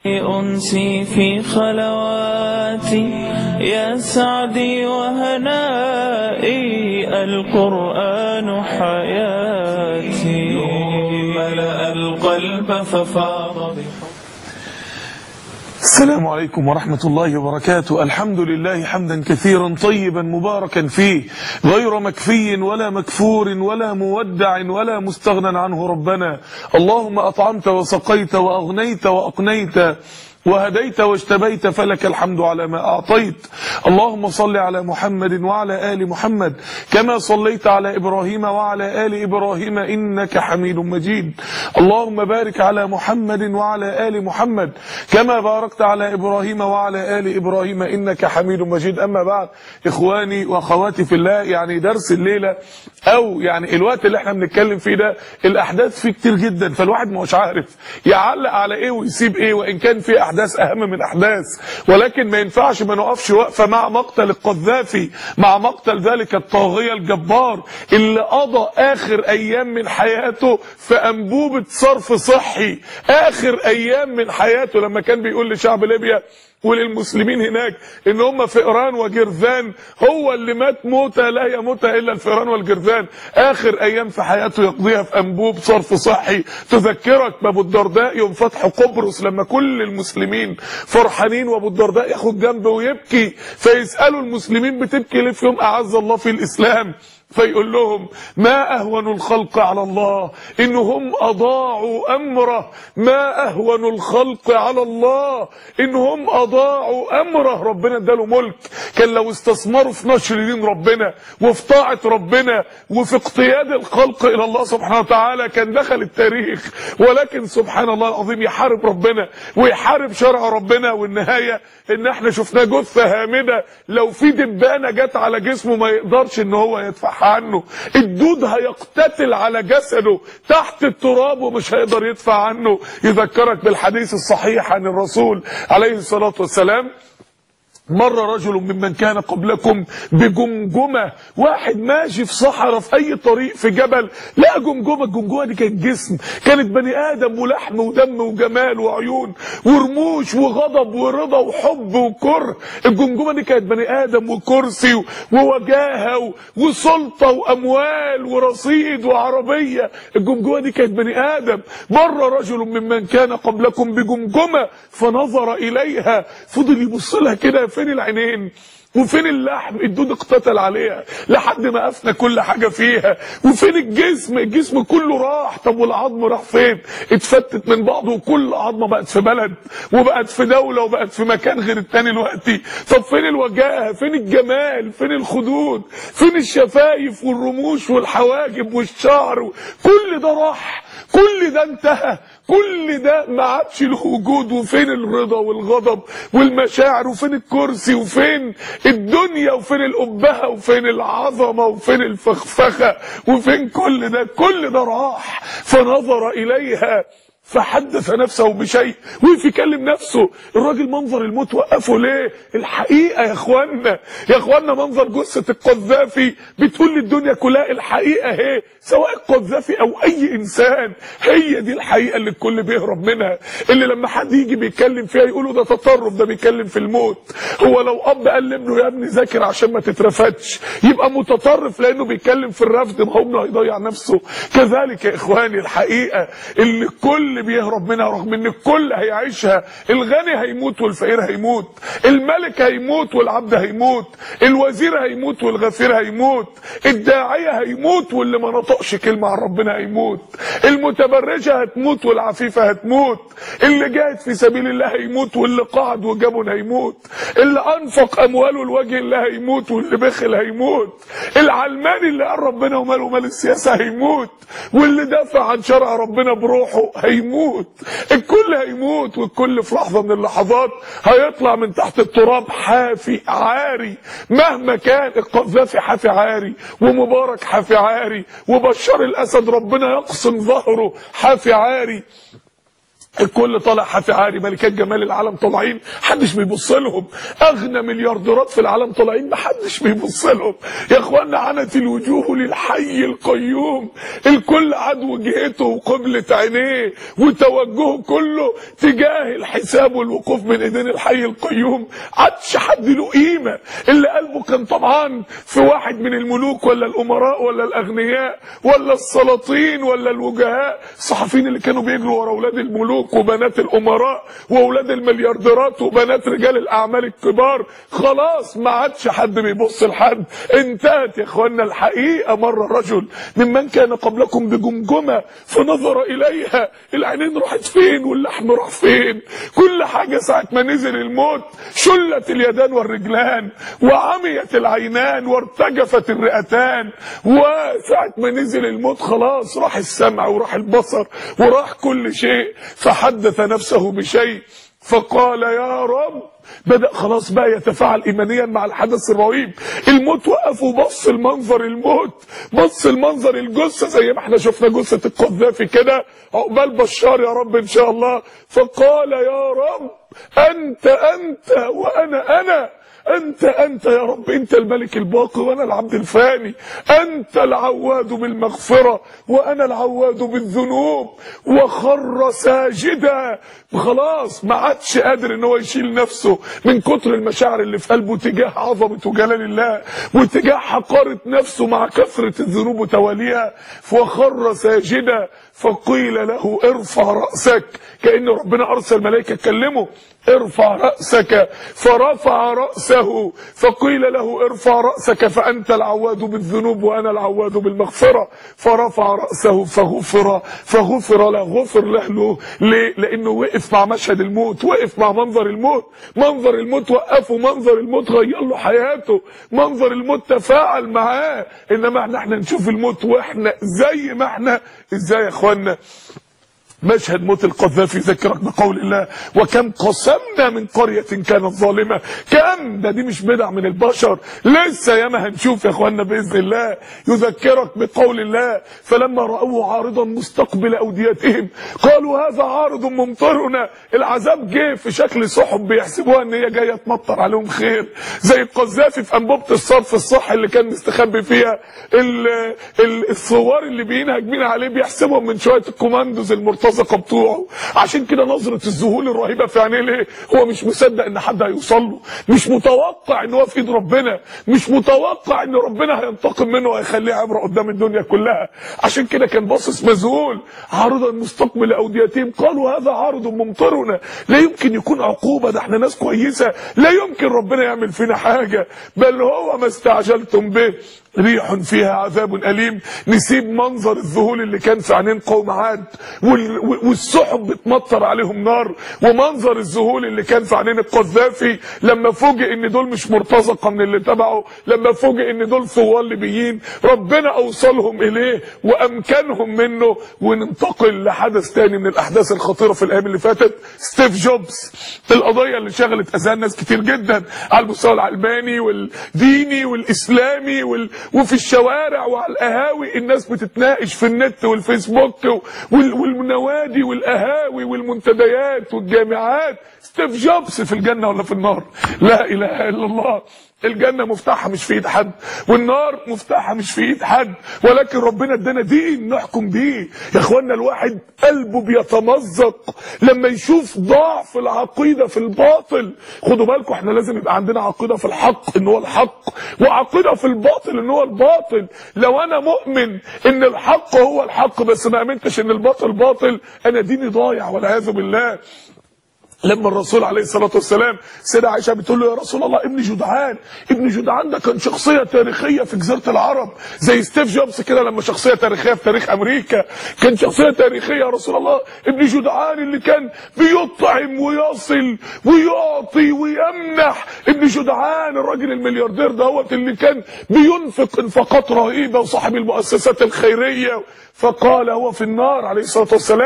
أنسي في خلواتي يا سعدي وهنائي القرآن حياتي ملأ القلب ففاض السلام عليكم ورحمة الله وبركاته الحمد لله حمدا كثيرا طيبا مباركا فيه غير مكفي ولا مكفور ولا مودع ولا مستغنى عنه ربنا اللهم أطعمت وسقيت وأغنيت وأقنيت وهديت واجتبيت فلك الحمد على ما أعطيت اللهم صل على محمد وعلى آل محمد كما صليت على إبراهيم وعلى آل إبراهيم إنك حميد مجيد اللهم بارك على محمد وعلى آل محمد كما باركت على إبراهيم وعلى آل إبراهيم إنك حميد مجيد أما بعد إخواني وأخواتي في الله يعني درس الليلة أو يعني الوقت اللي احنا بنتكلم فيه ده الأحداث فيه كتير جدا فالواحد مش عارف يعلق على إيه ويسيب إيه وإن كان في أحداث احداث اهم من احداث ولكن ما ينفعش ما نقفش وقفه مع مقتل القذافي مع مقتل ذلك الطاغيه الجبار اللي قضى اخر ايام من حياته في انبوبه صرف صحي اخر ايام من حياته لما كان بيقول لشعب ليبيا وللمسلمين هناك ان هم فئران وجرذان هو اللي مات موتة لا يموت الا الفئران والجرذان اخر ايام في حياته يقضيها في انبوب صرف صحي تذكرك بابو الدرداء يوم فتح قبرص لما كل المسلمين فرحانين وابو الدرداء ياخد جنبه ويبكي فيسالوا المسلمين بتبكي ليه في يوم اعز الله في الاسلام فيقول لهم ما أهون الخلق على الله إنهم أضاعوا أمره ما أهون الخلق على الله إنهم أضاعوا أمره ربنا اداله ملك كان لو استثمروا في نشر دين ربنا وفي طاعة ربنا وفي اقتياد الخلق إلى الله سبحانه وتعالى كان دخل التاريخ ولكن سبحان الله العظيم يحارب ربنا ويحارب شرع ربنا والنهاية إن احنا شفناه جثة هامدة لو في دبانة جت على جسمه ما يقدرش إن هو يدفع عنه الدود هيقتتل على جسده تحت التراب ومش هيقدر يدفع عنه يذكرك بالحديث الصحيح عن الرسول عليه الصلاة والسلام مر رجل ممن كان قبلكم بجمجمة واحد ماشي في صحراء في اي طريق في جبل لقى جمجمة الجمجمة دي كانت جسم كانت بني ادم ولحم ودم وجمال وعيون ورموش وغضب ورضا وحب وكره الجمجمة دي كانت بني ادم وكرسي ووجاهة وسلطة واموال ورصيد وعربية الجمجمة دي كانت بني ادم مر رجل ممن كان قبلكم بجمجمة فنظر اليها فضل يبص لها كده فين العينين وفين اللحم الدود اقتتل عليها لحد ما افنى كل حاجة فيها وفين الجسم الجسم كله راح طب والعظم راح فين اتفتت من بعضه وكل عظمة بقت في بلد وبقت في دولة وبقت في مكان غير التاني دلوقتي طب فين الوجاهة فين الجمال فين الخدود فين الشفايف والرموش والحواجب والشعر كل ده راح كل ده انتهى كل ده ما عادش له وجود وفين الرضا والغضب والمشاعر وفين الكرسي وفين الدنيا وفين الأبهة وفين العظمة وفين الفخفخة وفين كل ده كل ده راح فنظر إليها فحدث نفسه بشيء وقف يكلم نفسه الراجل منظر الموت وقفه ليه الحقيقه يا اخوانا يا اخوانا منظر جثه القذافي بتقول للدنيا كلها الحقيقه اهي سواء القذافي او اي انسان هي دي الحقيقه اللي الكل بيهرب منها اللي لما حد يجي بيتكلم فيها يقولوا ده تطرف ده بيتكلم في الموت هو لو اب قال لابنه يا ابني ذاكر عشان ما تترفدش يبقى متطرف لانه بيتكلم في الرفض ما هو ابنه هيضيع نفسه كذلك يا اخواني الحقيقه اللي كل اللي بيهرب منها رغم ان الكل هيعيشها الغني هيموت والفقير هيموت الملك هيموت والعبد هيموت الوزير هيموت والغفير هيموت الداعية هيموت واللي ما نطقش كلمة عن ربنا هيموت المتبرجة هتموت والعفيفة هتموت اللي جاهد في سبيل الله هيموت واللي قعد وجبن هيموت اللي انفق امواله لوجه الله هيموت واللي بخل هيموت العلماني اللي قال ربنا وماله مال السياسة هيموت واللي دافع عن شرع ربنا بروحه هيموت الكل هيموت والكل في لحظة من اللحظات هيطلع من تحت التراب حافي عاري مهما كان القذافي حافي عاري ومبارك حافي عاري وبشار الاسد ربنا يقسم ظهره حافي عاري الكل طالع حافي عاري ملكات جمال العالم طالعين محدش بيبص لهم اغنى مليارديرات في العالم طالعين محدش بيبص لهم يا اخوانا عنت الوجوه للحي القيوم الكل عاد وجهته وقبلة عينيه وتوجهه كله تجاه الحساب والوقوف من ايدين الحي القيوم عادش حد له قيمه اللي قلبه كان طمعان في واحد من الملوك ولا الامراء ولا الاغنياء ولا السلاطين ولا الوجهاء الصحفيين اللي كانوا بيجروا ورا اولاد الملوك وبنات الامراء واولاد المليارديرات وبنات رجال الاعمال الكبار خلاص ما عادش حد بيبص لحد انتهت يا اخوانا الحقيقه مر رجل ممن كان قبلكم بجمجمه فنظر اليها العينين راحت فين واللحم راح فين كل حاجه ساعه ما نزل الموت شلت اليدان والرجلان وعميت العينان وارتجفت الرئتان وساعه ما نزل الموت خلاص راح السمع وراح البصر وراح كل شيء فحدث نفسه بشيء فقال يا رب بدأ خلاص بقى يتفاعل إيمانيا مع الحدث الرهيب الموت وقف وبص المنظر الموت بص المنظر الجثة زي ما احنا شفنا جثة القذافي كده عقبال بشار يا رب إن شاء الله فقال يا رب أنت أنت وأنا أنا أنت أنت يا رب أنت الملك الباقي وأنا العبد الفاني أنت العواد بالمغفرة وأنا العواد بالذنوب وخر ساجدا خلاص ما عادش قادر ان هو يشيل نفسه من كتر المشاعر اللي في قلبه تجاه عظمة وجلال الله وتجاه حقارة نفسه مع كثرة الذنوب وتواليها وخر ساجدا فقيل له ارفع رأسك كأن ربنا أرسل ملائكة تكلمه ارفع رأسك فرفع رأسه فقيل له ارفع رأسك فأنت العواد بالذنوب وأنا العواد بالمغفرة فرفع رأسه فغفر فغفر له غفر له ليه؟ لأنه وقف مع مشهد الموت وقف مع منظر الموت منظر الموت وقفه منظر الموت غير له حياته منظر الموت تفاعل معاه إنما احنا احنا نشوف الموت واحنا زي ما احنا ازاي يا اخوانا مشهد موت القذافي يذكرك بقول الله وكم قسمنا من قرية كانت ظالمة كم ده دي مش بدع من البشر لسه ياما هنشوف يا اخوانا بإذن الله يذكرك بقول الله فلما رأوه عارضا مستقبل أوديتهم قالوا هذا عارض ممطرنا العذاب جه في شكل سحب بيحسبوها ان هي جاية تمطر عليهم خير زي القذافي في أنبوبة الصرف الصح اللي كان مستخبي فيها ال ال الثوار اللي بينهج بين عليه بيحسبهم من شوية الكوماندوز المرتزقة بتوعه عشان كده نظرة الذهول الرهيبة في عينيه ليه هو مش مصدق ان حد هيوصل له مش متوقع ان هو في ايد ربنا مش متوقع ان ربنا هينتقم منه وهيخليه عبرة قدام الدنيا كلها عشان كده كان باصص مذهول عارضا مستقبل اوديتهم قالوا هذا عارض ممطرنا لا يمكن يكون عقوبة ده احنا ناس كويسة لا يمكن ربنا يعمل فينا حاجة بل هو ما استعجلتم به ريح فيها عذاب أليم نسيب منظر الذهول اللي كان في عينين قوم عاد وال- والسحب بتمطر عليهم نار ومنظر الذهول اللي كان في عينين القذافي لما فوجئ ان دول مش مرتزقه من اللي تبعه لما فوجئ ان دول ثوار ليبيين ربنا اوصلهم اليه وامكنهم منه وننتقل لحدث تاني من الاحداث الخطيره في الايام اللي فاتت ستيف جوبز القضيه اللي شغلت اذهان ناس كتير جدا على المستوى العلماني والديني والاسلامي وال... وفي الشوارع وعلى القهاوي الناس بتتناقش في النت والفيسبوك وال... والنوادي والقهاوي والمنتديات والجامعات ستيف جوبز في الجنه ولا في النار لا اله الا الله الجنة مفتاحها مش في ايد حد والنار مفتاحها مش في ايد حد ولكن ربنا ادانا دين نحكم بيه يا اخوانا الواحد قلبه بيتمزق لما يشوف ضعف العقيدة في الباطل خدوا بالكم احنا لازم يبقى عندنا عقيدة في الحق ان هو الحق وعقيدة في الباطل ان هو الباطل لو انا مؤمن ان الحق هو الحق بس ما امنتش ان الباطل باطل انا ديني ضايع والعياذ بالله لما الرسول عليه الصلاة والسلام سيدة عائشة بتقول له يا رسول الله ابن جدعان ابن جدعان ده كان شخصية تاريخية في جزيرة العرب زي ستيف جوبز كده لما شخصية تاريخية في تاريخ أمريكا كان شخصية تاريخية يا رسول الله ابن جدعان اللي كان بيطعم ويصل ويعطي ويمنح ابن جدعان الراجل الملياردير دوت اللي كان بينفق انفاقات رهيبة وصاحب المؤسسات الخيرية فقال هو في النار عليه الصلاة والسلام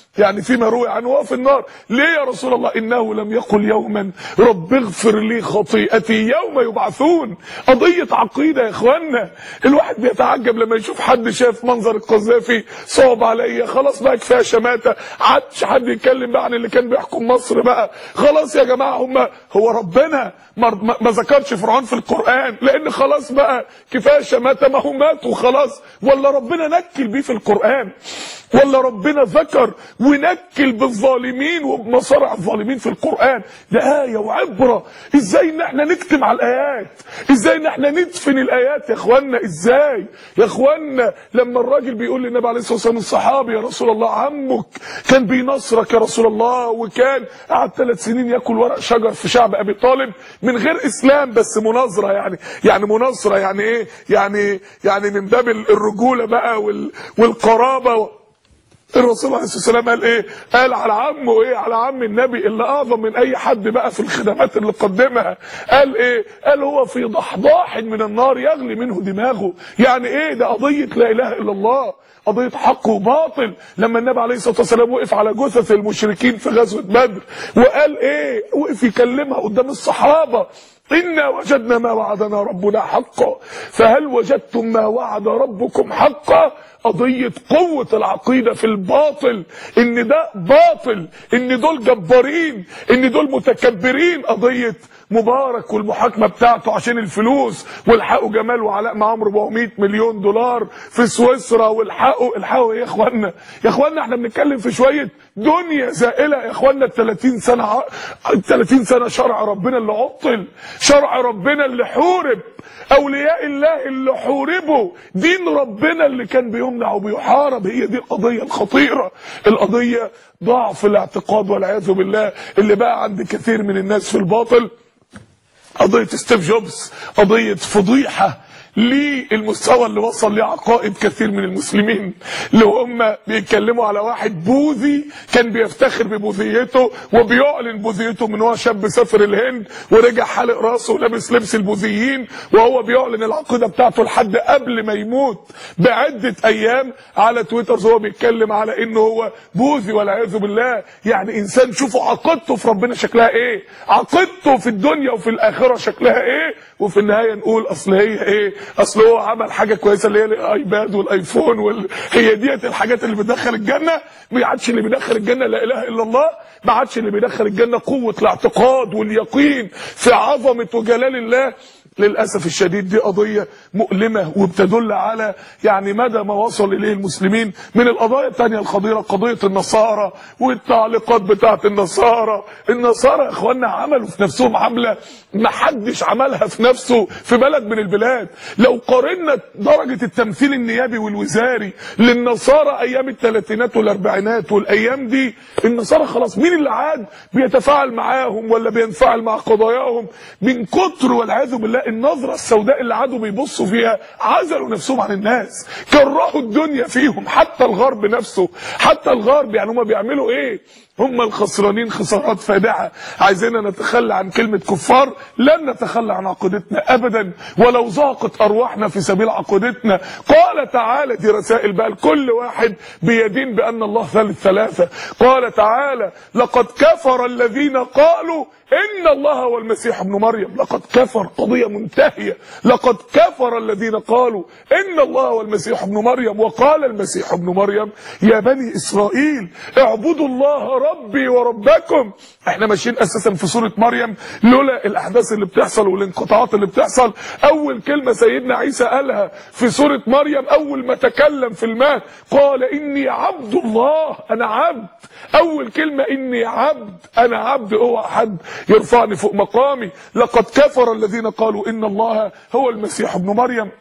يعني فيما روي عنه هو في النار ليه يا رسول الله انه لم يقل يوما رب اغفر لي خطيئتي يوم يبعثون قضيه عقيده يا اخوانا الواحد بيتعجب لما يشوف حد شاف منظر القذافي صعب عليا خلاص بقى كفايه شماته عادش حد يتكلم بقى عن اللي كان بيحكم مصر بقى خلاص يا جماعه هم هو ربنا ما, ما, ما ذكرش فرعون في القران لان خلاص بقى كفايه شماته ما هو مات وخلاص ولا ربنا نكل بيه في القران ولا ربنا ذكر ونكل بالظالمين وبمصارع الظالمين في القرآن ده آية وعبرة ازاي ان احنا نكتم على الآيات ازاي ان احنا ندفن الآيات يا اخوانا ازاي يا اخوانا لما الراجل بيقول للنبي عليه الصلاة والسلام الصحابي يا رسول الله عمك كان بينصرك يا رسول الله وكان قعد ثلاث سنين ياكل ورق شجر في شعب ابي طالب من غير اسلام بس مناظرة يعني يعني مناصرة يعني ايه يعني يعني من باب الرجولة بقى وال والقرابة الرسول عليه الصلاه والسلام قال ايه؟ قال على عمه ايه؟ على عم النبي اللي اعظم من اي حد بقى في الخدمات اللي قدمها. قال ايه؟ قال هو في ضحضاح من النار يغلي منه دماغه. يعني ايه؟ ده قضيه لا اله الا الله. قضية حق وباطل لما النبي عليه الصلاة والسلام وقف على جثث المشركين في غزوة بدر وقال ايه وقف يكلمها قدام الصحابة إنا وجدنا ما وعدنا ربنا حقا فهل وجدتم ما وعد ربكم حقا قضية قوة العقيدة في الباطل ان ده باطل ان دول جبارين ان دول متكبرين قضية مبارك والمحاكمة بتاعته عشان الفلوس والحقوا جمال وعلاء معاهم 400 مليون دولار في سويسرا والحقوا الحقوا يا اخوانا يا اخوانا احنا بنتكلم في شوية دنيا زائلة يا اخوانا ال 30 سنة ع... 30 سنة شرع ربنا اللي عطل شرع ربنا اللي حورب اولياء الله اللي حوربوا دين ربنا اللي كان بيمنع وبيحارب هي دي القضية الخطيرة القضية ضعف الاعتقاد والعياذ بالله اللي بقى عند كثير من الناس في الباطل قضية ستيف جوبز قضية فضيحة للمستوى اللي وصل ليه عقائد كثير من المسلمين اللي هم بيتكلموا على واحد بوذي كان بيفتخر ببوذيته وبيعلن بوذيته من هو شاب سافر الهند ورجع حالق راسه ولابس لبس البوذيين وهو بيعلن العقيده بتاعته لحد قبل ما يموت بعده ايام على تويتر هو بيتكلم على انه هو بوذي والعياذ بالله يعني انسان شوفوا عقيدته في ربنا شكلها ايه عقيدته في الدنيا وفي الاخره شكلها ايه وفي النهايه نقول اصل هي ايه اصل هو عمل حاجه كويسه اللي هي الايباد والايفون وال... هي ديت الحاجات اللي بتدخل الجنه ما عادش اللي بيدخل الجنه لا اله الا الله ما عادش اللي بيدخل الجنه قوه الاعتقاد واليقين في عظمه وجلال الله للاسف الشديد دي قضيه مؤلمه وبتدل على يعني مدى ما وصل اليه المسلمين من القضايا الثانيه الخطيره قضيه النصارى والتعليقات بتاعه النصارى النصارى يا اخوانا عملوا في نفسهم عمله ما حدش عملها في نفسه في بلد من البلاد لو قارنا درجه التمثيل النيابي والوزاري للنصارى ايام الثلاثينات والاربعينات والايام دي النصارى خلاص مين اللي عاد بيتفاعل معاهم ولا بينفعل مع قضاياهم من كتر والعياذ بالله النظرة السوداء اللي عادوا بيبصوا فيها عزلوا نفسهم عن الناس كرهوا الدنيا فيهم حتى الغرب نفسه حتى الغرب يعني هم بيعملوا ايه هم الخسرانين خسارات فادحة عايزين نتخلى عن كلمة كفار لن نتخلى عن عقيدتنا ابدا ولو ضاقت ارواحنا في سبيل عقيدتنا قال تعالى دي رسائل بقى لكل واحد بيدين بان الله ثالث ثلاثة قال تعالى لقد كفر الذين قالوا ان الله هو المسيح ابن مريم لقد كفر قضية منتهية لقد كفر الذين قالوا ان الله هو المسيح ابن مريم وقال المسيح ابن مريم يا بني اسرائيل اعبدوا الله ربي وربكم احنا ماشيين اساسا في سورة مريم لولا الاحداث اللي بتحصل والانقطاعات اللي بتحصل اول كلمة سيدنا عيسى قالها في سورة مريم اول ما تكلم في الماء قال اني عبد الله انا عبد اول كلمة اني عبد انا عبد اوعى حد يرفعني فوق مقامي لقد كفر الذين قالوا ان الله هو المسيح ابن مريم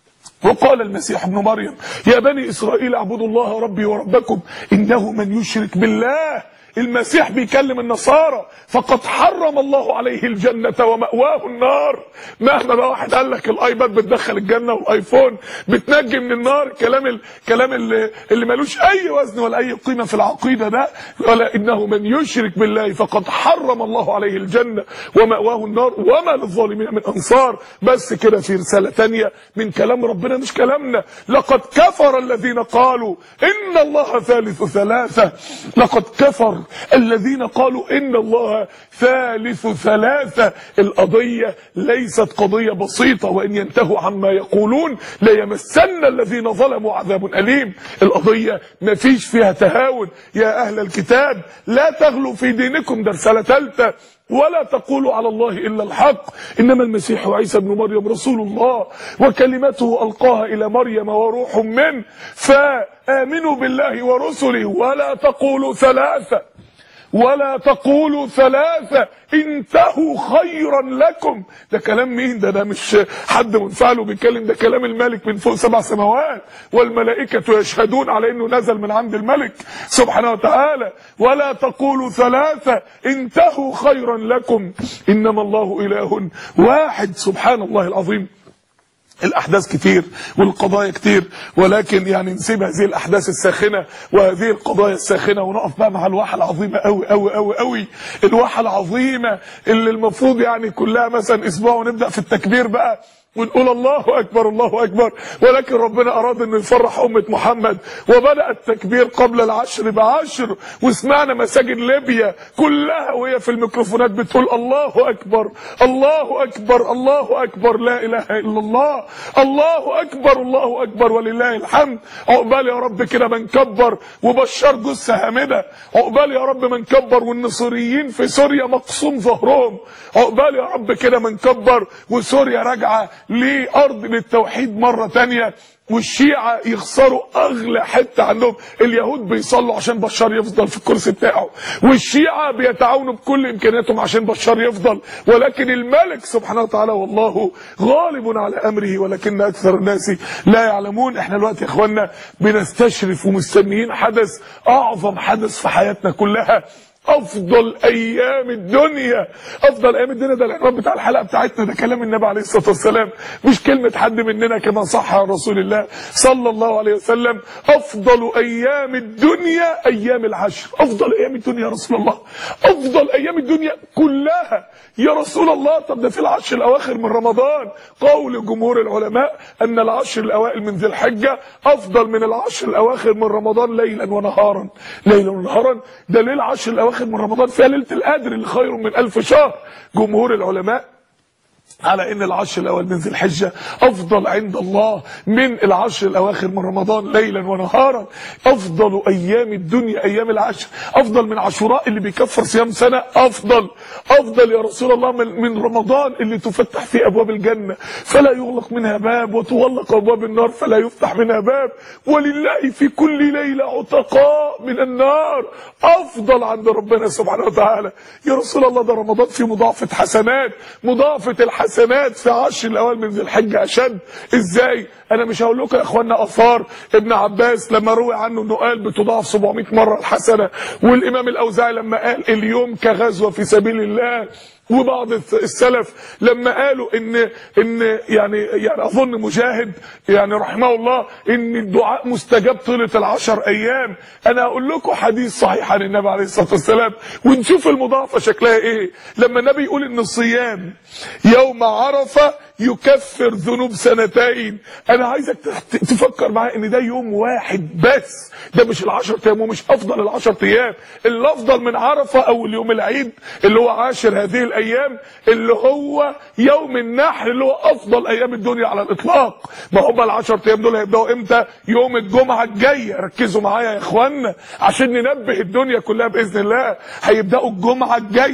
وقال المسيح ابن مريم يا بني اسرائيل اعبدوا الله ربي وربكم انه من يشرك بالله المسيح بيكلم النصارى فقد حرم الله عليه الجنة ومأواه النار مهما بقى واحد قال لك الايباد بتدخل الجنة والايفون بتنجي من النار كلام الكلام اللي, اللي ملوش اي وزن ولا اي قيمة في العقيدة ده ولا انه من يشرك بالله فقد حرم الله عليه الجنة ومأواه النار وما للظالمين من انصار بس كده في رسالة تانية من كلام ربنا مش كلامنا لقد كفر الذين قالوا ان الله ثالث ثلاثة لقد كفر الذين قالوا ان الله ثالث ثلاثة القضية ليست قضية بسيطة وان ينتهوا عما يقولون ليمسن الذين ظلموا عذاب أليم القضية ما فيش فيها تهاون يا أهل الكتاب لا تغلوا في دينكم ده رسالة ثالثة ولا تقولوا على الله إلا الحق إنما المسيح عيسى ابن مريم رسول الله وكلمته ألقاها إلى مريم وروح منه فآمنوا بالله ورسله ولا تقولوا ثلاثة ولا تقولوا ثلاثة انتهوا خيرا لكم ده كلام مين ده ده مش حد منفعل وبيتكلم ده كلام الملك من فوق سبع سماوات والملائكة يشهدون على انه نزل من عند الملك سبحانه وتعالى ولا تقولوا ثلاثة انتهوا خيرا لكم انما الله اله واحد سبحان الله العظيم الاحداث كتير والقضايا كتير ولكن يعني نسيب هذه الاحداث الساخنه وهذه القضايا الساخنه ونقف بقى مع الواحه العظيمه قوي قوي قوي قوي الواحه العظيمه اللي المفروض يعني كلها مثلا اسبوع ونبدا في التكبير بقى ونقول الله اكبر الله اكبر ولكن ربنا اراد انه يفرح امه محمد وبدا التكبير قبل العشر بعشر وسمعنا مساجد ليبيا كلها وهي في الميكروفونات بتقول الله اكبر الله اكبر الله اكبر لا اله الا الله الله اكبر الله اكبر ولله الحمد عقبال يا رب كده من كبر وبشار جثه هامده عقبال يا رب من كبر والنصريين في سوريا مقسوم ظهرهم عقبال يا رب كده من كبر وسوريا راجعه لارض للتوحيد مره تانية والشيعة يخسروا اغلى حتة عندهم اليهود بيصلوا عشان بشار يفضل في الكرسي بتاعه والشيعة بيتعاونوا بكل امكانياتهم عشان بشار يفضل ولكن الملك سبحانه وتعالى والله غالب على امره ولكن اكثر الناس لا يعلمون احنا دلوقتي يا اخوانا بنستشرف ومستنيين حدث اعظم حدث في حياتنا كلها افضل ايام الدنيا افضل ايام الدنيا ده العنوان بتاع الحلقه بتاعتنا ده كلام النبي عليه الصلاه والسلام مش كلمه حد مننا كما صح عن رسول الله صلى الله عليه وسلم افضل ايام الدنيا ايام العشر افضل ايام الدنيا يا رسول الله افضل ايام الدنيا كلها يا رسول الله طب ده في العشر الاواخر من رمضان قول جمهور العلماء ان العشر الاوائل من ذي الحجه افضل من العشر الاواخر من رمضان ليلا ونهارا ليلا ونهارا ده ليه العشر الاواخر اواخر من رمضان فيها ليله القدر اللي خير من ألف شهر جمهور العلماء على ان العشر الاول من ذي الحجه افضل عند الله من العشر الاواخر من رمضان ليلا ونهارا افضل ايام الدنيا ايام العشر افضل من عاشوراء اللي بيكفر صيام سنه افضل افضل يا رسول الله من, من رمضان اللي تفتح فيه ابواب الجنه فلا يغلق منها باب وتغلق ابواب النار فلا يفتح منها باب ولله في كل ليله عتقاء من النار افضل عند ربنا سبحانه وتعالى يا رسول الله ده رمضان فيه مضاعفه حسنات مضاعفه الحسنات في عشر الاوائل من ذي الحجه اشد ازاي انا مش هقول لكم يا اخوانا اثار ابن عباس لما روي عنه انه قال بتضاعف 700 مره الحسنه والامام الاوزاعي لما قال اليوم كغزوه في سبيل الله وبعض السلف لما قالوا ان ان يعني يعني اظن مجاهد يعني رحمه الله ان الدعاء مستجاب طيله العشر ايام انا اقول لكم حديث صحيح عن النبي عليه الصلاه والسلام ونشوف المضاعفه شكلها ايه لما النبي يقول ان الصيام يوم عرفه يكفر ذنوب سنتين انا عايزك تفكر معايا ان ده يوم واحد بس ده مش العشر ايام ومش افضل العشر ايام اللي افضل من عرفه او اليوم العيد اللي هو عاشر هذه الايام اللي هو يوم النحر اللي هو افضل ايام الدنيا على الاطلاق ما هم العشر ايام دول هيبداوا امتى يوم الجمعه الجايه ركزوا معايا يا اخوانا عشان ننبه الدنيا كلها باذن الله هيبداوا الجمعه الجايه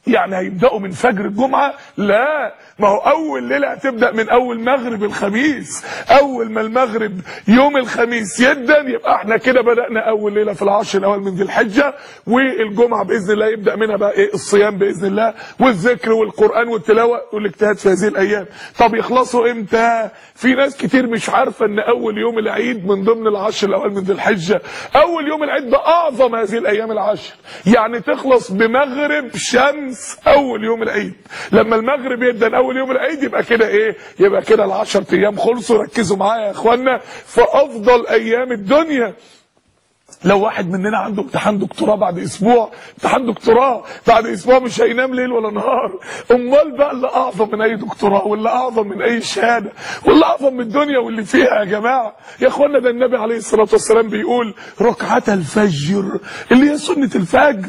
يعني هيبداوا من فجر الجمعه لا ما هو اول ليله هتبدا من اول مغرب الخميس اول ما المغرب يوم الخميس يدن يبقى احنا كده بدانا اول ليله في العشر الاول من ذي الحجه والجمعه باذن الله يبدا منها بقى ايه الصيام باذن الله والذكر والقران والتلاوه والاجتهاد في هذه الايام طب يخلصوا امتى في ناس كتير مش عارفه ان اول يوم العيد من ضمن العشر الاول من ذي الحجه اول يوم العيد ده اعظم هذه الايام العشر يعني تخلص بمغرب شمس اول يوم العيد لما المغرب يدن اول يوم العيد يبقى كده ايه يبقى كده العشر ايام خلصوا ركزوا معايا يا اخوانا في افضل ايام الدنيا لو واحد مننا عنده امتحان دكتوراه بعد اسبوع امتحان دكتوراه بعد اسبوع مش هينام ليل ولا نهار امال بقى اللي اعظم من اي دكتوراه واللي اعظم من اي شهاده واللي اعظم من الدنيا واللي فيها يا جماعه يا اخوانا ده النبي عليه الصلاه والسلام بيقول ركعه الفجر اللي هي سنه الفجر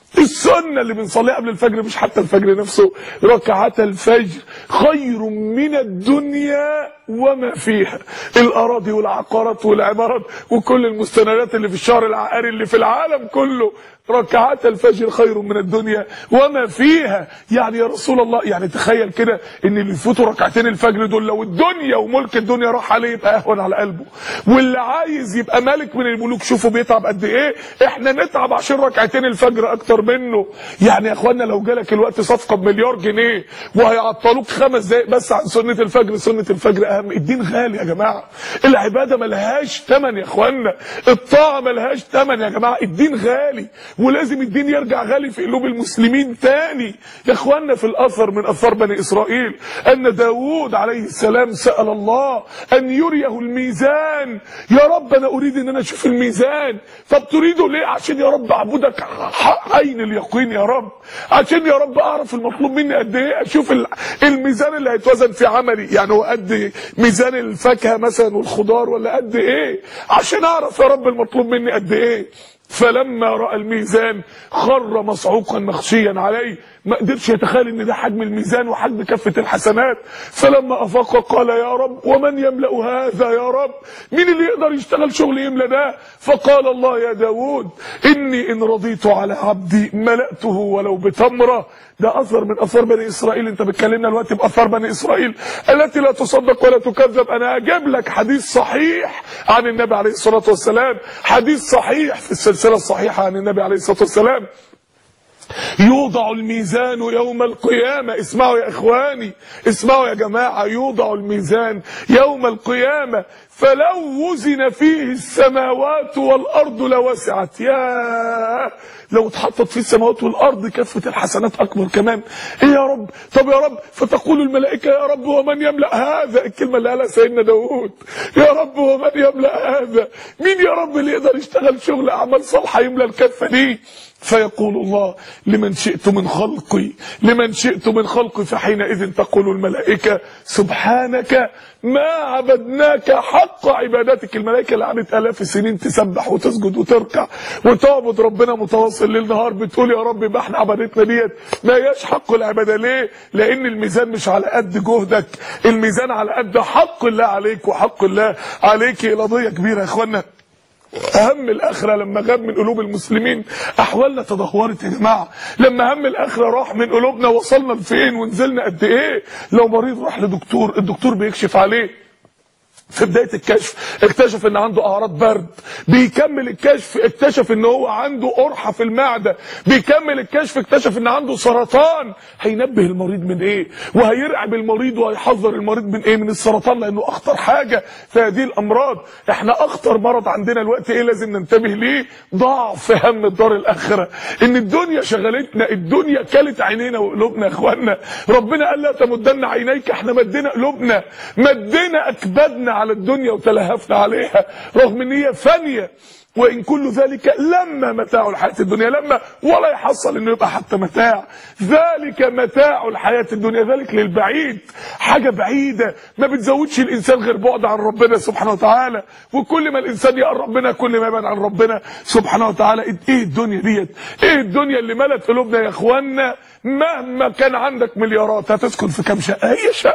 السنة اللي بنصليها قبل الفجر مش حتى الفجر نفسه ركعات الفجر خير من الدنيا وما فيها الأراضي والعقارات والعمارات وكل المستندات اللي في الشهر العقاري اللي في العالم كله ركعات الفجر خير من الدنيا وما فيها يعني يا رسول الله يعني تخيل كده ان اللي يفوتوا ركعتين الفجر دول لو الدنيا وملك الدنيا راح عليه يبقى اهون على قلبه واللي عايز يبقى ملك من الملوك شوفوا بيتعب قد ايه احنا نتعب عشان ركعتين الفجر اكتر منه يعني يا اخوانا لو جالك الوقت صفقه بمليار جنيه وهيعطلوك خمس دقايق بس عن سنه الفجر سنه الفجر اهم الدين غالي يا جماعه العباده ملهاش ثمن يا اخوانا الطاعه ملهاش ثمن يا جماعه الدين غالي ولازم الدين يرجع غالي في قلوب المسلمين تاني يا اخوانا في الاثر من اثار بني اسرائيل ان داوود عليه السلام سال الله ان يريه الميزان يا رب انا اريد ان انا اشوف الميزان طب تريده ليه عشان يا رب اعبدك حق عين اليقين يا رب عشان يا رب اعرف المطلوب مني قد ايه اشوف الميزان اللي هيتوزن في عملي يعني هو قد ميزان الفاكهه مثلا والخضار ولا قد ايه عشان اعرف يا رب المطلوب مني قد ايه فلما راى الميزان خر مصعوقا مخشيا عليه ما قدرش يتخيل ان ده حجم الميزان وحجم كفه الحسنات فلما افاق قال يا رب ومن يملا هذا يا رب مين اللي يقدر يشتغل شغل يملا ده فقال الله يا داود اني ان رضيت على عبدي ملاته ولو بتمره ده اثر من اثار بني اسرائيل انت بتكلمنا دلوقتي باثار بني اسرائيل التي لا تصدق ولا تكذب انا اجيب لك حديث صحيح عن النبي عليه الصلاه والسلام حديث صحيح في السلسله الصحيحه عن النبي عليه الصلاه والسلام يوضع الميزان يوم القيامة اسمعوا يا اخواني اسمعوا يا جماعة يوضع الميزان يوم القيامة فلو وزن فيه السماوات والارض لوسعت يا لو اتحطت فيه السماوات والارض كفه الحسنات اكبر كمان ايه يا رب طب يا رب فتقول الملائكه يا رب ومن يملا هذا الكلمه اللي قالها سيدنا داوود يا رب ومن يملا هذا مين يا رب اللي يقدر يشتغل شغل اعمال صالحه يملا الكفه دي فيقول الله لمن شئت من خلقي لمن شئت من خلقي فحينئذ تقول الملائكة سبحانك ما عبدناك حق عبادتك الملائكة اللي قعدت آلاف السنين تسبح وتسجد وتركع وتعبد ربنا متواصل ليل نهار بتقول يا رب ما احنا عبادتنا ديت ما هياش حق العبادة ليه؟ لأن الميزان مش على قد جهدك الميزان على قد حق الله عليك وحق الله عليك قضية كبيرة يا اخوانا هم الاخره لما غاب من قلوب المسلمين احوالنا تدهورت يا جماعه لما هم الاخره راح من قلوبنا وصلنا لفين ونزلنا قد ايه لو مريض راح لدكتور الدكتور بيكشف عليه في بدايه الكشف اكتشف ان عنده اعراض برد بيكمل الكشف اكتشف ان هو عنده قرحه في المعده بيكمل الكشف اكتشف ان عنده سرطان هينبه المريض من ايه وهيرعب المريض وهيحذر المريض من ايه من السرطان لانه اخطر حاجه في هذه الامراض احنا اخطر مرض عندنا الوقت ايه لازم ننتبه ليه ضعف هم الدار الاخره ان الدنيا شغلتنا الدنيا كلت عينينا وقلوبنا يا اخوانا ربنا قال لا تمدن عينيك احنا مدينا قلوبنا مدينا اكبادنا على الدنيا وتلهفنا عليها رغم ان هي فانيه وان كل ذلك لما متاع الحياه الدنيا لما ولا يحصل انه يبقى حتى متاع ذلك متاع الحياه الدنيا ذلك للبعيد حاجه بعيده ما بتزودش الانسان غير بعد عن ربنا سبحانه وتعالى وكل ما الانسان يقرب ربنا كل ما يبعد عن ربنا سبحانه وتعالى ايه الدنيا ديت ايه الدنيا اللي ملت قلوبنا يا اخوانا مهما كان عندك مليارات هتسكن في كام شقه هي شقه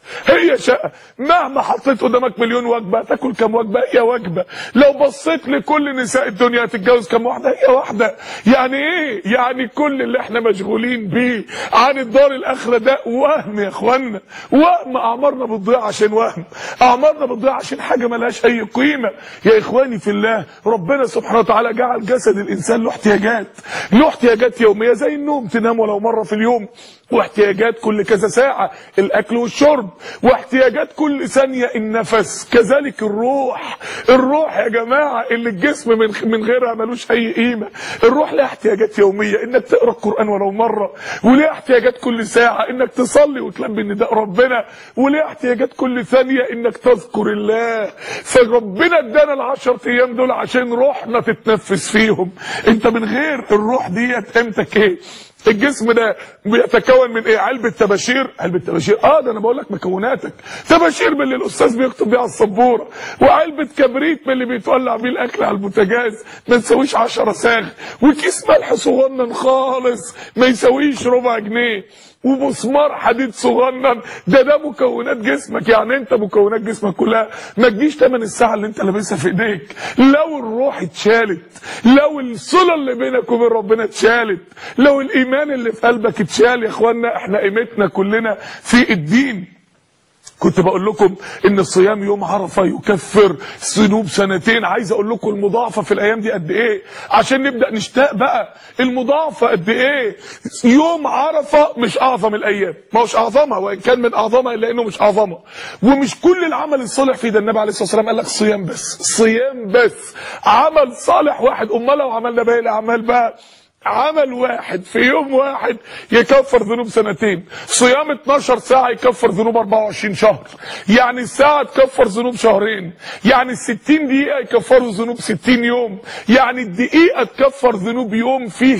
هي شقه مهما حطيت قدامك مليون وجبه تاكل كام وجبه هي وجبه لو بصيت لكل نساء الدنيا هتتجوز كام واحده هي واحده يعني ايه يعني كل اللي احنا مشغولين بيه عن الدار الاخره ده وهم يا اخوانا وهم اعمارنا بتضيع عشان وهم اعمارنا بتضيع عشان حاجه ملهاش اي قيمه يا اخواني في الله ربنا سبحانه وتعالى جعل جسد الانسان له احتياجات له احتياجات يوميه زي النوم تنام ولو مره في اليوم واحتياجات كل كذا ساعة الأكل والشرب واحتياجات كل ثانية النفس كذلك الروح الروح يا جماعة اللي الجسم من من غيرها ملوش أي قيمة الروح لها احتياجات يومية إنك تقرأ القرآن ولو مرة وليها احتياجات كل ساعة إنك تصلي وتلبي نداء ربنا وليها احتياجات كل ثانية إنك تذكر الله فربنا ادانا العشر أيام دول عشان روحنا تتنفس فيهم أنت من غير الروح ديت قيمتك إيه الجسم ده بيتكون من ايه علبه تباشير علبه تباشير اه ده انا بقول لك مكوناتك تباشير من اللي الاستاذ بيكتب بيها على السبوره وعلبه كبريت من اللي بيتولع بيه الاكل على البوتاجاز ما تساويش 10 ساغ وكيس ملح صغنن خالص ما يساويش ربع جنيه ومسمار حديد صغنن ده ده مكونات جسمك يعني انت مكونات جسمك كلها ما تجيش تمن الساعه اللي انت لابسها في ايديك لو الروح اتشالت لو الصله اللي بينك وبين ربنا اتشالت لو الايمان اللي في قلبك اتشال يا اخوانا احنا قيمتنا كلنا في الدين كنت بقول لكم ان الصيام يوم عرفه يكفر ذنوب سنتين عايز اقول لكم المضاعفه في الايام دي قد ايه عشان نبدا نشتاق بقى المضاعفه قد ايه يوم عرفه مش اعظم الايام ما هوش اعظمها وان كان من اعظمها الا انه مش اعظمها ومش كل العمل الصالح فيه ده النبي عليه الصلاه والسلام قال لك صيام بس صيام بس عمل صالح واحد امال لو عملنا باقي الاعمال بقى عمل واحد في يوم واحد يكفر ذنوب سنتين صيام 12 ساعة يكفر ذنوب 24 شهر يعني الساعة تكفر ذنوب شهرين يعني ال 60 دقيقة يكفروا ذنوب 60 يوم يعني الدقيقة تكفر ذنوب يوم فيه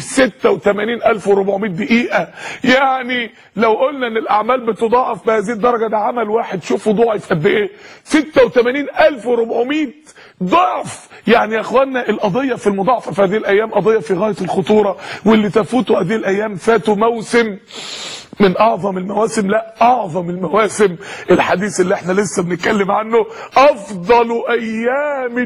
86400 دقيقة يعني لو قلنا ان الاعمال بتضاعف بهذه الدرجة ده عمل واحد شوفوا ضاعف قد ايه 86400 ضعف يعني يا اخوانا القضية في المضاعفة في هذه الايام قضية في غاية الخطورة واللي تفوتوا هذه الايام فاتوا موسم من اعظم المواسم لا اعظم المواسم الحديث اللي احنا لسه بنتكلم عنه افضل ايام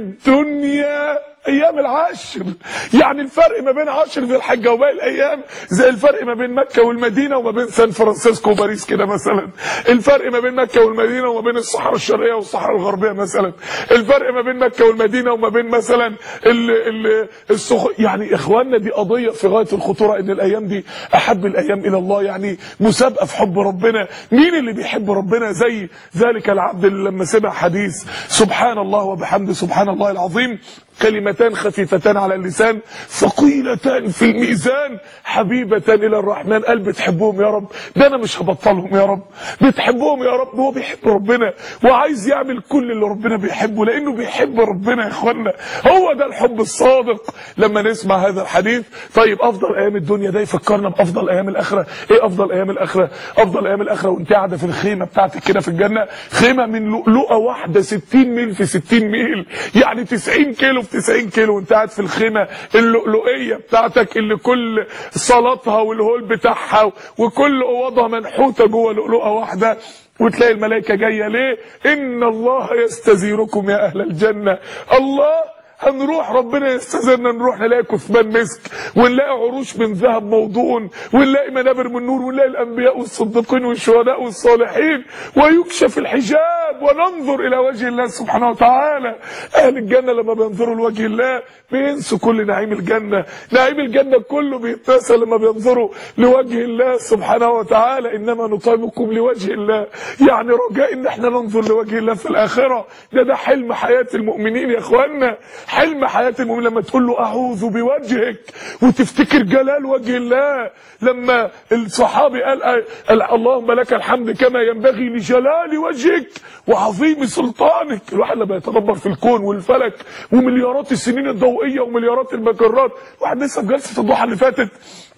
الدنيا ايام العشر يعني الفرق ما بين عشر ذي الحجه وباقي الايام زي الفرق ما بين مكه والمدينه وما بين سان فرانسيسكو وباريس كده مثلا الفرق ما بين مكه والمدينه وما بين الصحراء الشرقيه والصحراء الغربيه مثلا الفرق ما بين مكه والمدينه وما بين مثلا ال ال السخ... يعني اخواننا دي قضيه في غايه الخطوره ان الايام دي احب الايام الى الله يعني مسابقه في حب ربنا مين اللي بيحب ربنا زي ذلك العبد اللي لما سمع حديث سبحان الله وبحمده سبحان الله العظيم كلمتان خفيفتان على اللسان ثقيلتان في الميزان حبيبة إلى الرحمن قال بتحبهم يا رب ده أنا مش هبطلهم يا رب بتحبهم يا رب هو بيحب ربنا وعايز يعمل كل اللي ربنا بيحبه لأنه بيحب ربنا يا إخوانا هو ده الحب الصادق لما نسمع هذا الحديث طيب أفضل أيام الدنيا ده يفكرنا بأفضل أيام الآخرة إيه أفضل أيام الآخرة أفضل أيام الآخرة وأنت قاعدة في الخيمة بتاعتك كده في الجنة خيمة من لؤلؤة واحدة 60 ميل في 60 ميل يعني 90 كيلو في 90 كيلو وانت قاعد في الخيمه اللؤلؤيه بتاعتك اللي كل صلاتها والهول بتاعها وكل اوضها منحوته جوه لؤلؤه واحده وتلاقي الملائكه جايه ليه؟ ان الله يستزيركم يا اهل الجنه الله هنروح ربنا يستاذننا نروح نلاقي كثبان مسك ونلاقي عروش من ذهب موضون ونلاقي منابر من نور ونلاقي الانبياء والصديقين والشهداء والصالحين ويكشف الحجاب وننظر الى وجه الله سبحانه وتعالى اهل الجنه لما بينظروا لوجه الله بينسوا كل نعيم الجنه نعيم الجنه كله بيتنسى لما بينظروا لوجه الله سبحانه وتعالى انما نطعمكم لوجه الله يعني رجاء ان احنا ننظر لوجه الله في الاخره ده ده حلم حياه المؤمنين يا اخوانا حلم حياة المؤمن لما تقول له أعوذ بوجهك وتفتكر جلال وجه الله لما الصحابي قال, قال اللهم لك الحمد كما ينبغي لجلال وجهك وعظيم سلطانك الواحد لما يتدبر في الكون والفلك ومليارات السنين الضوئية ومليارات المجرات واحد لسه في جلسة الضحى اللي فاتت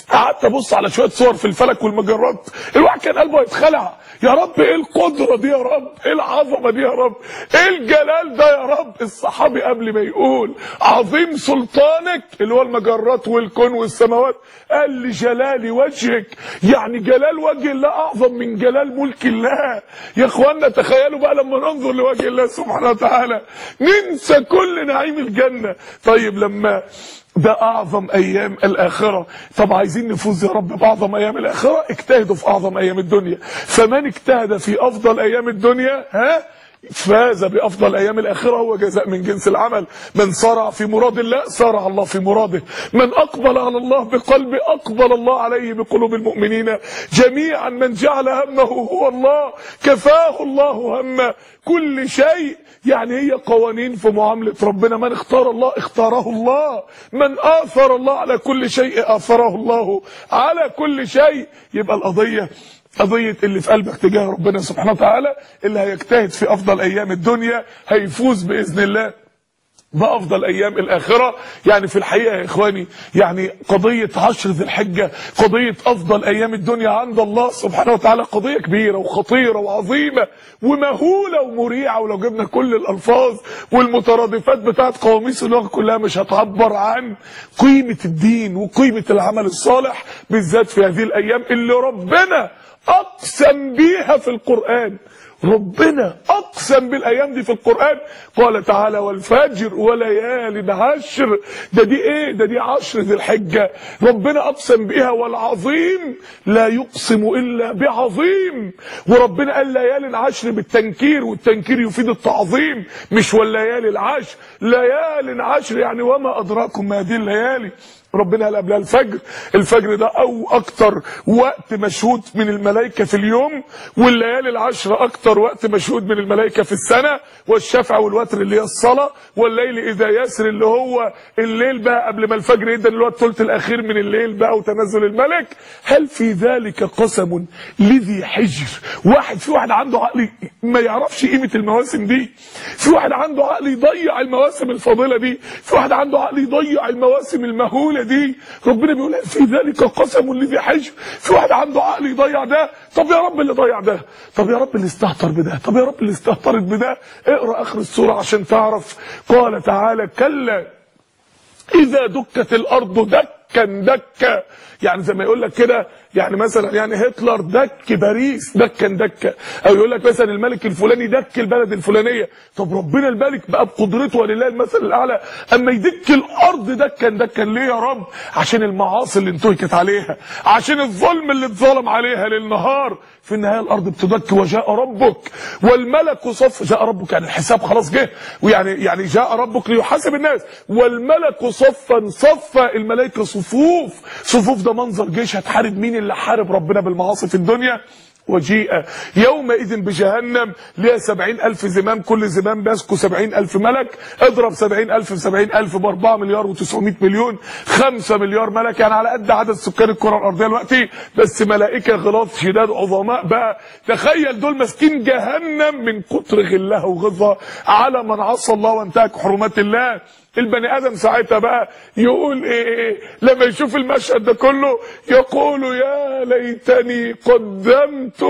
قعدت ابص على شويه صور في الفلك والمجرات الواحد كان قلبه يتخلع يا رب ايه القدره دي يا رب ايه العظمه دي يا رب ايه الجلال ده يا رب الصحابي قبل ما يقول عظيم سلطانك اللي هو المجرات والكون والسماوات قال لي جلال وجهك يعني جلال وجه الله اعظم من جلال ملك الله يا اخوانا تخيلوا بقى لما ننظر لوجه الله سبحانه وتعالى ننسى كل نعيم الجنه طيب لما ده اعظم ايام الاخره طب عايزين نفوز يا رب باعظم ايام الاخره اجتهدوا في اعظم ايام الدنيا فمن اجتهد في افضل ايام الدنيا ها فاز بافضل ايام الاخره هو جزاء من جنس العمل من صارع في مراد الله صارع الله في مراده من اقبل على الله بقلبه اقبل الله عليه بقلوب المؤمنين جميعا من جعل همه هو الله كفاه الله هم كل شيء يعني هي قوانين في معاملة ربنا من اختار الله اختاره الله من آثر الله على كل شيء آثره الله على كل شيء يبقى القضية قضية اللي في قلبك تجاه ربنا سبحانه وتعالى اللي هيجتهد في أفضل أيام الدنيا هيفوز بإذن الله بافضل ايام الاخره يعني في الحقيقه يا اخواني يعني قضيه عشر ذي الحجه قضيه افضل ايام الدنيا عند الله سبحانه وتعالى قضيه كبيره وخطيره وعظيمه ومهوله ومريعه ولو جبنا كل الالفاظ والمترادفات بتاعت قواميس اللغه كلها مش هتعبر عن قيمه الدين وقيمه العمل الصالح بالذات في هذه الايام اللي ربنا اقسم بيها في القران ربنا اقسم بالايام دي في القران قال تعالى والفجر وليال عشر ده دي ايه ده دي عشر ذي الحجه ربنا اقسم بها والعظيم لا يقسم الا بعظيم وربنا قال ليال عشر بالتنكير والتنكير يفيد التعظيم مش والليالي العشر ليال عشر يعني وما ادراكم ما هذه الليالي ربنا قال قبلها الفجر الفجر ده او اكتر وقت مشهود من الملائكه في اليوم والليالي العشر اكتر وقت مشهود من الملائكه في السنه والشفع والوتر اللي هي الصلاه والليل اذا يسر اللي هو الليل بقى قبل ما الفجر يبدا اللي هو الثلث الاخير من الليل بقى وتنزل الملك هل في ذلك قسم لذي حجر واحد في واحد عنده عقل ما يعرفش قيمه المواسم دي في واحد عنده عقل يضيع المواسم الفاضله دي في واحد عنده عقل يضيع المواسم المهوله دي ربنا بيقول في ذلك قسم لذي حجر في واحد عنده عقل يضيع ده طب يا رب اللي ضيع ده طب يا رب اللي استهتر بده طب يا رب اللي استهترت بده اقرا اخر السوره عشان تعرف قال تعالى كلا اذا دكت الارض دكا دكا يعني زي ما يقول لك كده يعني مثلا يعني هتلر دك باريس دكا دكا او يقول لك مثلا الملك الفلاني دك البلد الفلانيه طب ربنا الملك بقى بقدرته ولله المثل الاعلى اما يدك الارض دكا دكا ليه يا رب عشان المعاصي اللي انتهكت عليها عشان الظلم اللي اتظلم عليها للنهار في النهايه الارض بتدك وجاء ربك والملك صف جاء ربك يعني الحساب خلاص جه ويعني يعني جاء ربك ليحاسب الناس والملك صفا صفا الملائكه صفوف صفوف ده منظر جيش هتحارب مين اللي حارب ربنا بالمعاصي في الدنيا وجيء يومئذ بجهنم ليها سبعين ألف زمام كل زمام ماسكه سبعين ألف ملك اضرب سبعين ألف في سبعين ألف بأربعة مليار وتسعمائة مليون خمسة مليار ملك يعني على قد عدد سكان الكرة الأرضية دلوقتي بس ملائكة غلاظ شداد عظماء بقى تخيل دول ماسكين جهنم من كتر غلها وغضها على من عصى الله وانتهك حرمات الله البني ادم ساعتها بقى يقول ايه, إيه لما يشوف المشهد ده كله يقول يا ليتني قدمت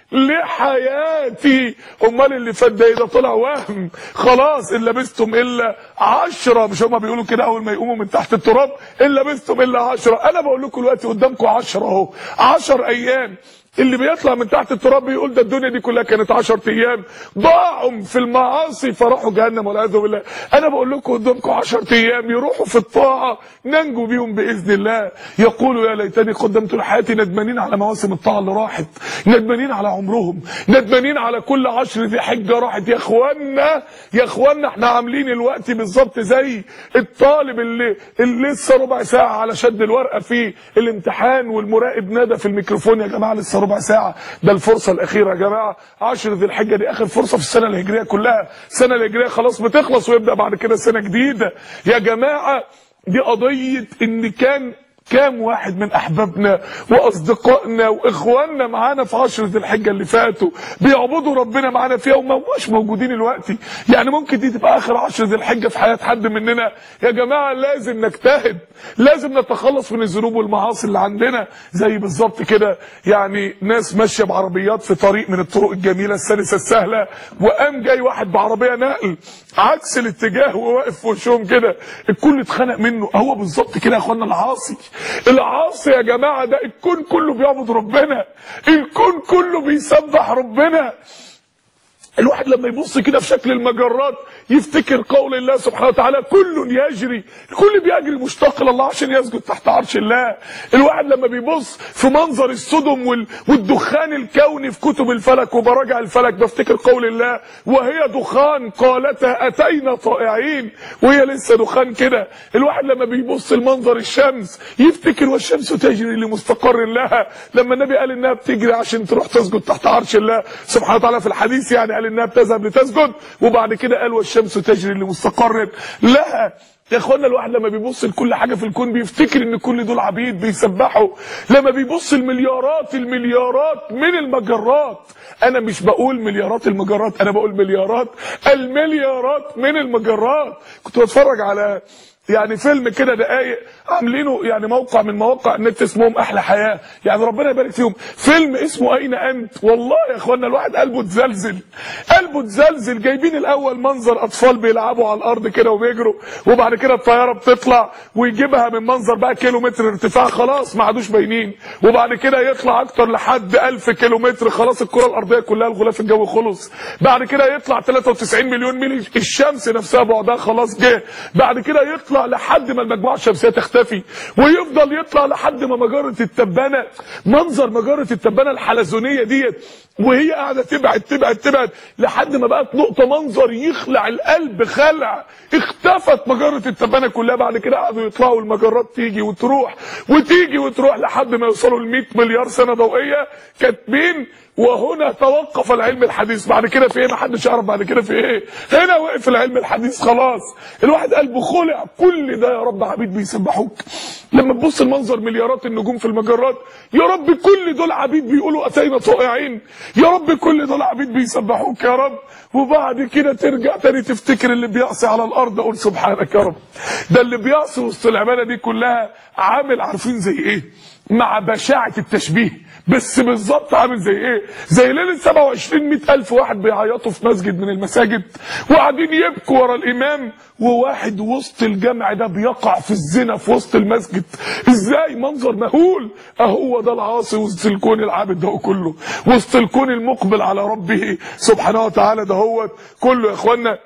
لحياتي امال اللي فات ده ايه ده طلع وهم خلاص ان لبستم الا عشرة مش هما بيقولوا كده اول ما يقوموا من تحت التراب ان لبستم الا عشرة انا بقول لكم دلوقتي قدامكم عشرة اهو عشر ايام اللي بيطلع من تحت التراب بيقول ده الدنيا دي كلها كانت 10 ايام ضاعوا في المعاصي فراحوا جهنم والعياذ بالله انا بقول لكم قدامكم 10 ايام يروحوا في الطاعه ننجو بيهم باذن الله يقولوا يا ليتني قدمت لحياتي ندمانين على مواسم الطاعه اللي راحت ندمانين على عمرهم ندمانين على كل عشر ذي حجه راحت يا اخوانا يا اخوانا احنا عاملين الوقت بالظبط زي الطالب اللي, اللي لسه ربع ساعه على شد الورقه في الامتحان والمراقب نادى في الميكروفون يا جماعه لسه ربع ساعة ده الفرصة الأخيرة يا جماعة عشر ذي الحجة دي آخر فرصة في السنة الهجرية كلها السنة الهجرية خلاص بتخلص ويبدأ بعد كده سنة جديدة يا جماعة دي قضية إن كان كام واحد من احبابنا واصدقائنا واخواننا معانا في عشرة الحجة اللي فاتوا بيعبدوا ربنا معانا فيها وما مش موجودين الوقت يعني ممكن دي تبقى اخر عشرة الحجة في حياة حد مننا يا جماعة لازم نجتهد لازم نتخلص من الذنوب والمعاصي اللي عندنا زي بالظبط كده يعني ناس ماشية بعربيات في طريق من الطرق الجميلة السلسة السهلة وقام جاي واحد بعربية نقل عكس الاتجاه وواقف في وشهم كده الكل اتخنق منه هو بالظبط كده يا اخوانا العاصي العاصي يا جماعه ده الكون كله بيعبد ربنا الكون كله بيسبح ربنا الواحد لما يبص كده في شكل المجرات يفتكر قول الله سبحانه وتعالى كل يجري الكل بيجري مشتاق لله عشان يسجد تحت عرش الله الواحد لما بيبص في منظر السدم وال- والدخان الكوني في كتب الفلك وبراجع الفلك بفتكر قول الله وهي دخان قالتها اتينا طائعين وهي لسه دخان كده الواحد لما بيبص لمنظر الشمس يفتكر والشمس تجري لمستقر لها لما النبي قال انها بتجري عشان تروح تسجد تحت عرش الله سبحانه وتعالى في الحديث يعني قال انها بتذهب لتسجد وبعد كده قال والشمس تجري لمستقر لها يا اخوانا الواحد لما بيبص لكل حاجه في الكون بيفتكر ان كل دول عبيد بيسبحوا لما بيبص المليارات المليارات من المجرات انا مش بقول مليارات المجرات انا بقول مليارات المليارات من المجرات كنت بتفرج على يعني فيلم كده دقايق عاملينه يعني موقع من مواقع النت اسمهم احلى حياه يعني ربنا يبارك فيهم فيلم اسمه اين انت والله يا اخوانا الواحد قلبه اتزلزل قلبه اتزلزل جايبين الاول منظر اطفال بيلعبوا على الارض كده وبيجروا وبعد كده الطياره بتطلع ويجيبها من منظر بقى كيلو متر ارتفاع خلاص ما عادوش باينين وبعد كده يطلع اكتر لحد 1000 كيلو متر خلاص الكره الارضيه كلها الغلاف الجوي خلص بعد كده يطلع 93 مليون ميل الشمس نفسها بعدها خلاص جه بعد كده يطلع لحد ما المجموعه الشمسيه تختفي ويفضل يطلع لحد ما مجره التبانه منظر مجره التبانه الحلزونيه ديت وهي قاعده تبعد تبعد تبعد لحد ما بقت نقطه منظر يخلع القلب خلع اختفت مجره التبانه كلها بعد كده قعدوا يطلعوا المجرات تيجي وتروح وتيجي وتروح لحد ما يوصلوا ل 100 مليار سنه ضوئيه كاتبين وهنا توقف العلم الحديث بعد كده في ايه محدش يعرف بعد كده في ايه هنا وقف العلم الحديث خلاص الواحد قلبه خلع كل ده يا رب عبيد بيسبحوك لما تبص المنظر مليارات النجوم في المجرات يا رب كل دول عبيد بيقولوا اتينا طائعين يا رب كل دول عبيد بيسبحوك يا رب وبعد كده ترجع تاني تفتكر اللي بيعصي على الارض اقول سبحانك يا رب ده اللي بيعصي وسط العباده دي كلها عامل عارفين زي ايه مع بشاعة التشبيه بس بالظبط عامل زي ايه زي ليلة 27 مئة ألف واحد بيعيطوا في مسجد من المساجد وقاعدين يبكوا ورا الإمام وواحد وسط الجمع ده بيقع في الزنا في وسط المسجد ازاي منظر مهول اهو ده العاصي وسط الكون العابد ده كله وسط الكون المقبل على ربه سبحانه وتعالى ده هو كله يا اخوانا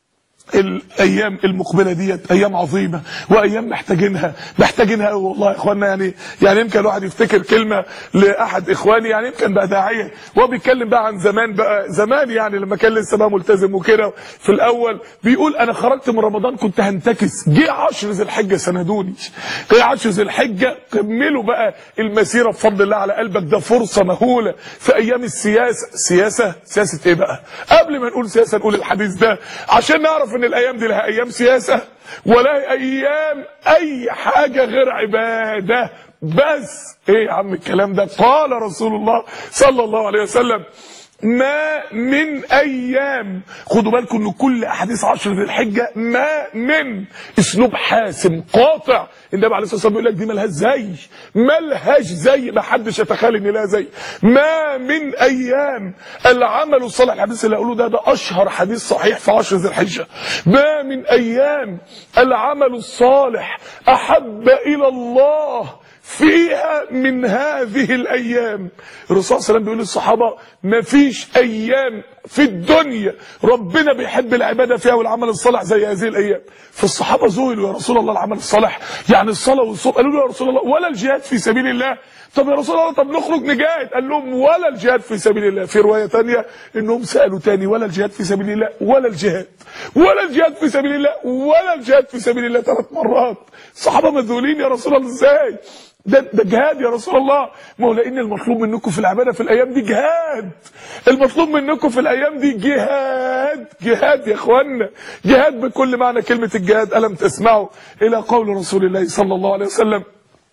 الايام المقبله ديت ايام عظيمه وايام محتاجينها محتاجينها قوي والله يا اخوانا يعني يعني يمكن الواحد يفتكر كلمه لاحد اخواني يعني يمكن بقى داعيه وهو بيتكلم بقى عن زمان بقى زمان يعني لما كان لسه بقى ملتزم وكده في الاول بيقول انا خرجت من رمضان كنت هنتكس جه 10 ذي الحجه سندوني جه 10 ذي الحجه كملوا بقى المسيره بفضل الله على قلبك ده فرصه مهوله في ايام السياسه سياسه سياسه ايه بقى قبل ما نقول سياسه نقول الحديث ده عشان نعرف ان الايام دي لها ايام سياسه ولا ايام اي حاجه غير عباده بس ايه يا عم الكلام ده قال رسول الله صلى الله عليه وسلم ما من ايام خدوا بالكم ان كل احاديث عشر ذي الحجه ما من اسلوب حاسم قاطع النبي عليه الصلاه والسلام بيقول لك دي ملهاش زي ملهاش زي ما حدش يتخيل ان لها زي ما من ايام العمل الصالح الحديث اللي اقوله ده ده اشهر حديث صحيح في عشر ذي الحجه ما من ايام العمل الصالح احب الى الله فيها من هذه الايام الرسول صلى الله عليه وسلم بيقول للصحابه ما فيش ايام في الدنيا ربنا بيحب العباده فيها والعمل الصالح زي هذه الايام فالصحابه ذهلوا يا رسول الله العمل الصالح يعني الصلاه والصوم قالوا له يا رسول الله ولا الجهاد في سبيل الله طب يا رسول الله طب نخرج نجاهد قال لهم ولا الجهاد في سبيل الله في روايه ثانيه انهم سالوا تاني ولا الجهاد في سبيل الله ولا الجهاد ولا الجهاد في سبيل الله ولا الجهاد في سبيل الله ثلاث مرات الصحابه مذهولين يا رسول الله ازاي ده ده جهاد يا رسول الله ما هو لان المطلوب منكم في العباده في الايام دي جهاد المطلوب منكم في الايام دي جهاد جهاد يا اخوانا جهاد بكل معنى كلمه الجهاد الم تسمعوا الى قول رسول الله صلى الله عليه وسلم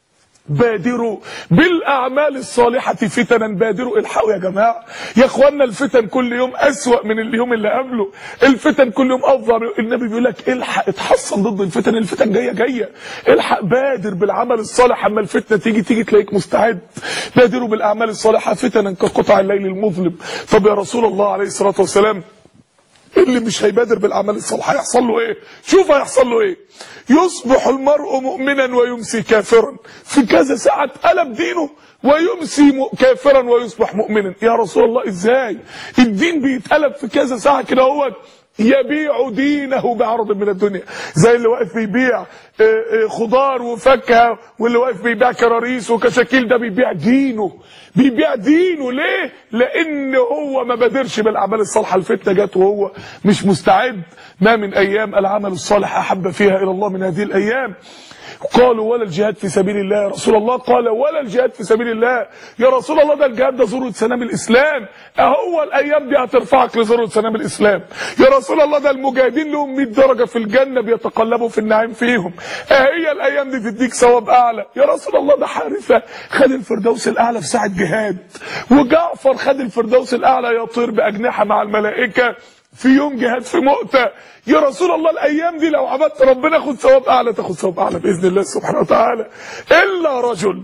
بادروا بالاعمال الصالحه فتنا بادروا الحقوا يا جماعه يا اخوانا الفتن كل يوم اسوا من اليوم اللي قبله الفتن كل يوم افضل النبي بيقول لك الحق اتحصن ضد الفتن الفتن جايه جايه الحق بادر بالعمل الصالح اما الفتنه تيجي تيجي تلاقيك مستعد بادروا بالاعمال الصالحه فتنا كقطع الليل المظلم طب يا رسول الله عليه الصلاه والسلام اللي مش هيبادر بالاعمال الصالحه هيحصل له ايه شوف هيحصل له ايه يصبح المرء مؤمنا ويمسي كافرا في كذا ساعه اتقلب دينه ويمسي م- كافرا ويصبح مؤمنا يا رسول الله ازاي الدين بيتقلب في كذا ساعه كده هو يبيع دينه بعرض من الدنيا زي اللي واقف بيبيع آه، آه، خضار وفاكهه واللي واقف بيبيع كراريس وكشاكيل ده بيبيع دينه بيبيع دينه ليه لان هو ما بادرش بالاعمال الصالحه الفتنه جت وهو مش مستعد ما من ايام العمل الصالح احب فيها الى الله من هذه الايام قالوا ولا الجهاد في سبيل الله يا رسول الله قال ولا الجهاد في سبيل الله يا رسول الله ده الجهاد ده ذروه سنام الاسلام اهو الايام دي هترفعك لذروه سنام الاسلام يا رسول الله ده المجاهدين لهم 100 درجه في الجنه بيتقلبوا في النعيم فيهم اهي الايام دي تديك ثواب اعلى يا رسول الله ده حارثه خد الفردوس الاعلى في ساعه جهاد وجعفر خد الفردوس الاعلى يطير باجنحه مع الملائكه في يوم جهاد في مؤتة يا رسول الله الايام دي لو عبدت ربنا خد ثواب اعلى تاخد ثواب اعلى باذن الله سبحانه وتعالى الا رجل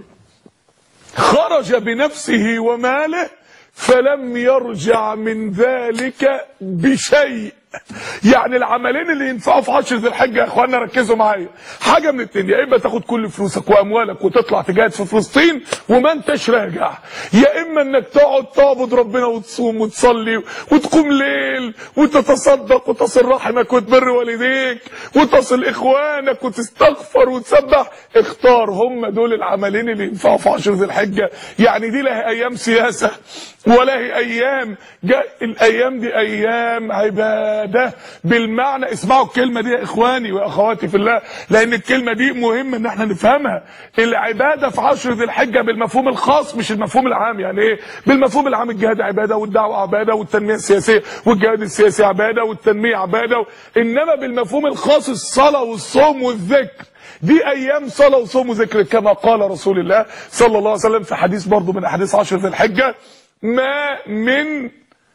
خرج بنفسه وماله فلم يرجع من ذلك بشيء يعني العملين اللي ينفعوا في عشر ذي الحجه يا اخوانا ركزوا معايا حاجه من الاتنين يا اما تاخد كل فلوسك واموالك وتطلع تجاهد في فلسطين وما انتش راجع يا اما انك تقعد تعبد ربنا وتصوم وتصلي وتقوم ليل وتتصدق وتصل رحمك وتبر والديك وتصل اخوانك وتستغفر وتسبح اختار هم دول العملين اللي ينفعوا في عشر ذي الحجه يعني دي لها ايام سياسه ولا هي ايام جاء الايام دي ايام عباده بالمعنى اسمعوا الكلمه دي يا اخواني واخواتي في الله لان الكلمه دي مهم ان احنا نفهمها العباده في عشر ذي الحجه بالمفهوم الخاص مش المفهوم العام يعني ايه بالمفهوم العام الجهاد عباده والدعوه عباده والتنميه السياسيه والجهاد السياسي عباده والتنميه عباده انما بالمفهوم الخاص الصلاه والصوم والذكر دي ايام صلاه وصوم وذكر كما قال رسول الله صلى الله عليه وسلم في حديث برضه من احاديث عشر ذي الحجه ما من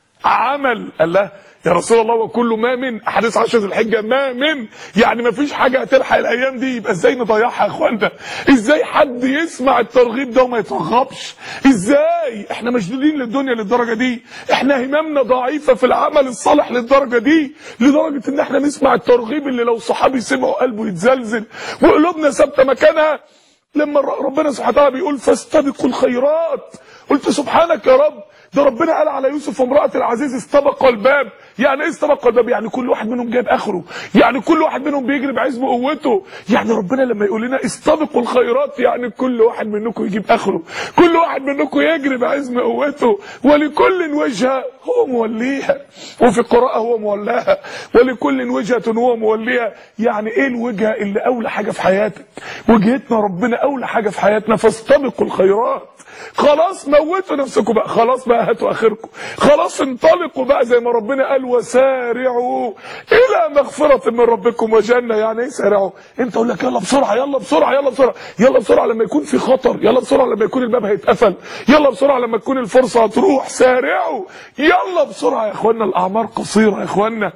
عمل الله يا رسول الله وكل ما من احاديث عشر ذي الحجه ما من يعني ما فيش حاجه هتلحق الايام دي يبقى ازاي نضيعها يا اخوانا ازاي حد يسمع الترغيب ده وما يترغبش ازاي احنا مشدودين للدنيا للدرجه دي احنا هممنا ضعيفه في العمل الصالح للدرجه دي لدرجه ان احنا نسمع الترغيب اللي لو صحابي سمعوا قلبه يتزلزل وقلوبنا ثابته مكانها لما ربنا سبحانه وتعالى بيقول فاستبقوا الخيرات قلت سبحانك يا رب ده ربنا قال على يوسف وامرأة العزيز استبق الباب يعني ايه استبق الباب يعني كل واحد منهم جايب اخره يعني كل واحد منهم بيجري بعزم قوته يعني ربنا لما يقول لنا استبقوا الخيرات يعني كل واحد منكم يجيب اخره كل واحد منكم يجري بعزم قوته ولكل وجهه هو موليها وفي قراءة هو مولاها ولكل وجهة هو موليها يعني ايه الوجهة اللي اولى حاجة في حياتك وجهتنا ربنا اولى حاجة في حياتنا فاستبقوا الخيرات خلاص موتوا نفسكم بقى خلاص بقى هاتوا اخركم خلاص انطلقوا بقى زي ما ربنا قال وسارعوا الى مغفرة من ربكم وجنة يعني ايه سارعوا انت اقول لك يلا بسرعة يلا بسرعة يلا بسرعة يلا بسرعة لما يكون في خطر يلا بسرعة لما يكون الباب هيتقفل يلا بسرعة لما تكون الفرصة هتروح سارعوا يلا بسرعة يا اخوانا الاعمار قصيرة يا اخوانا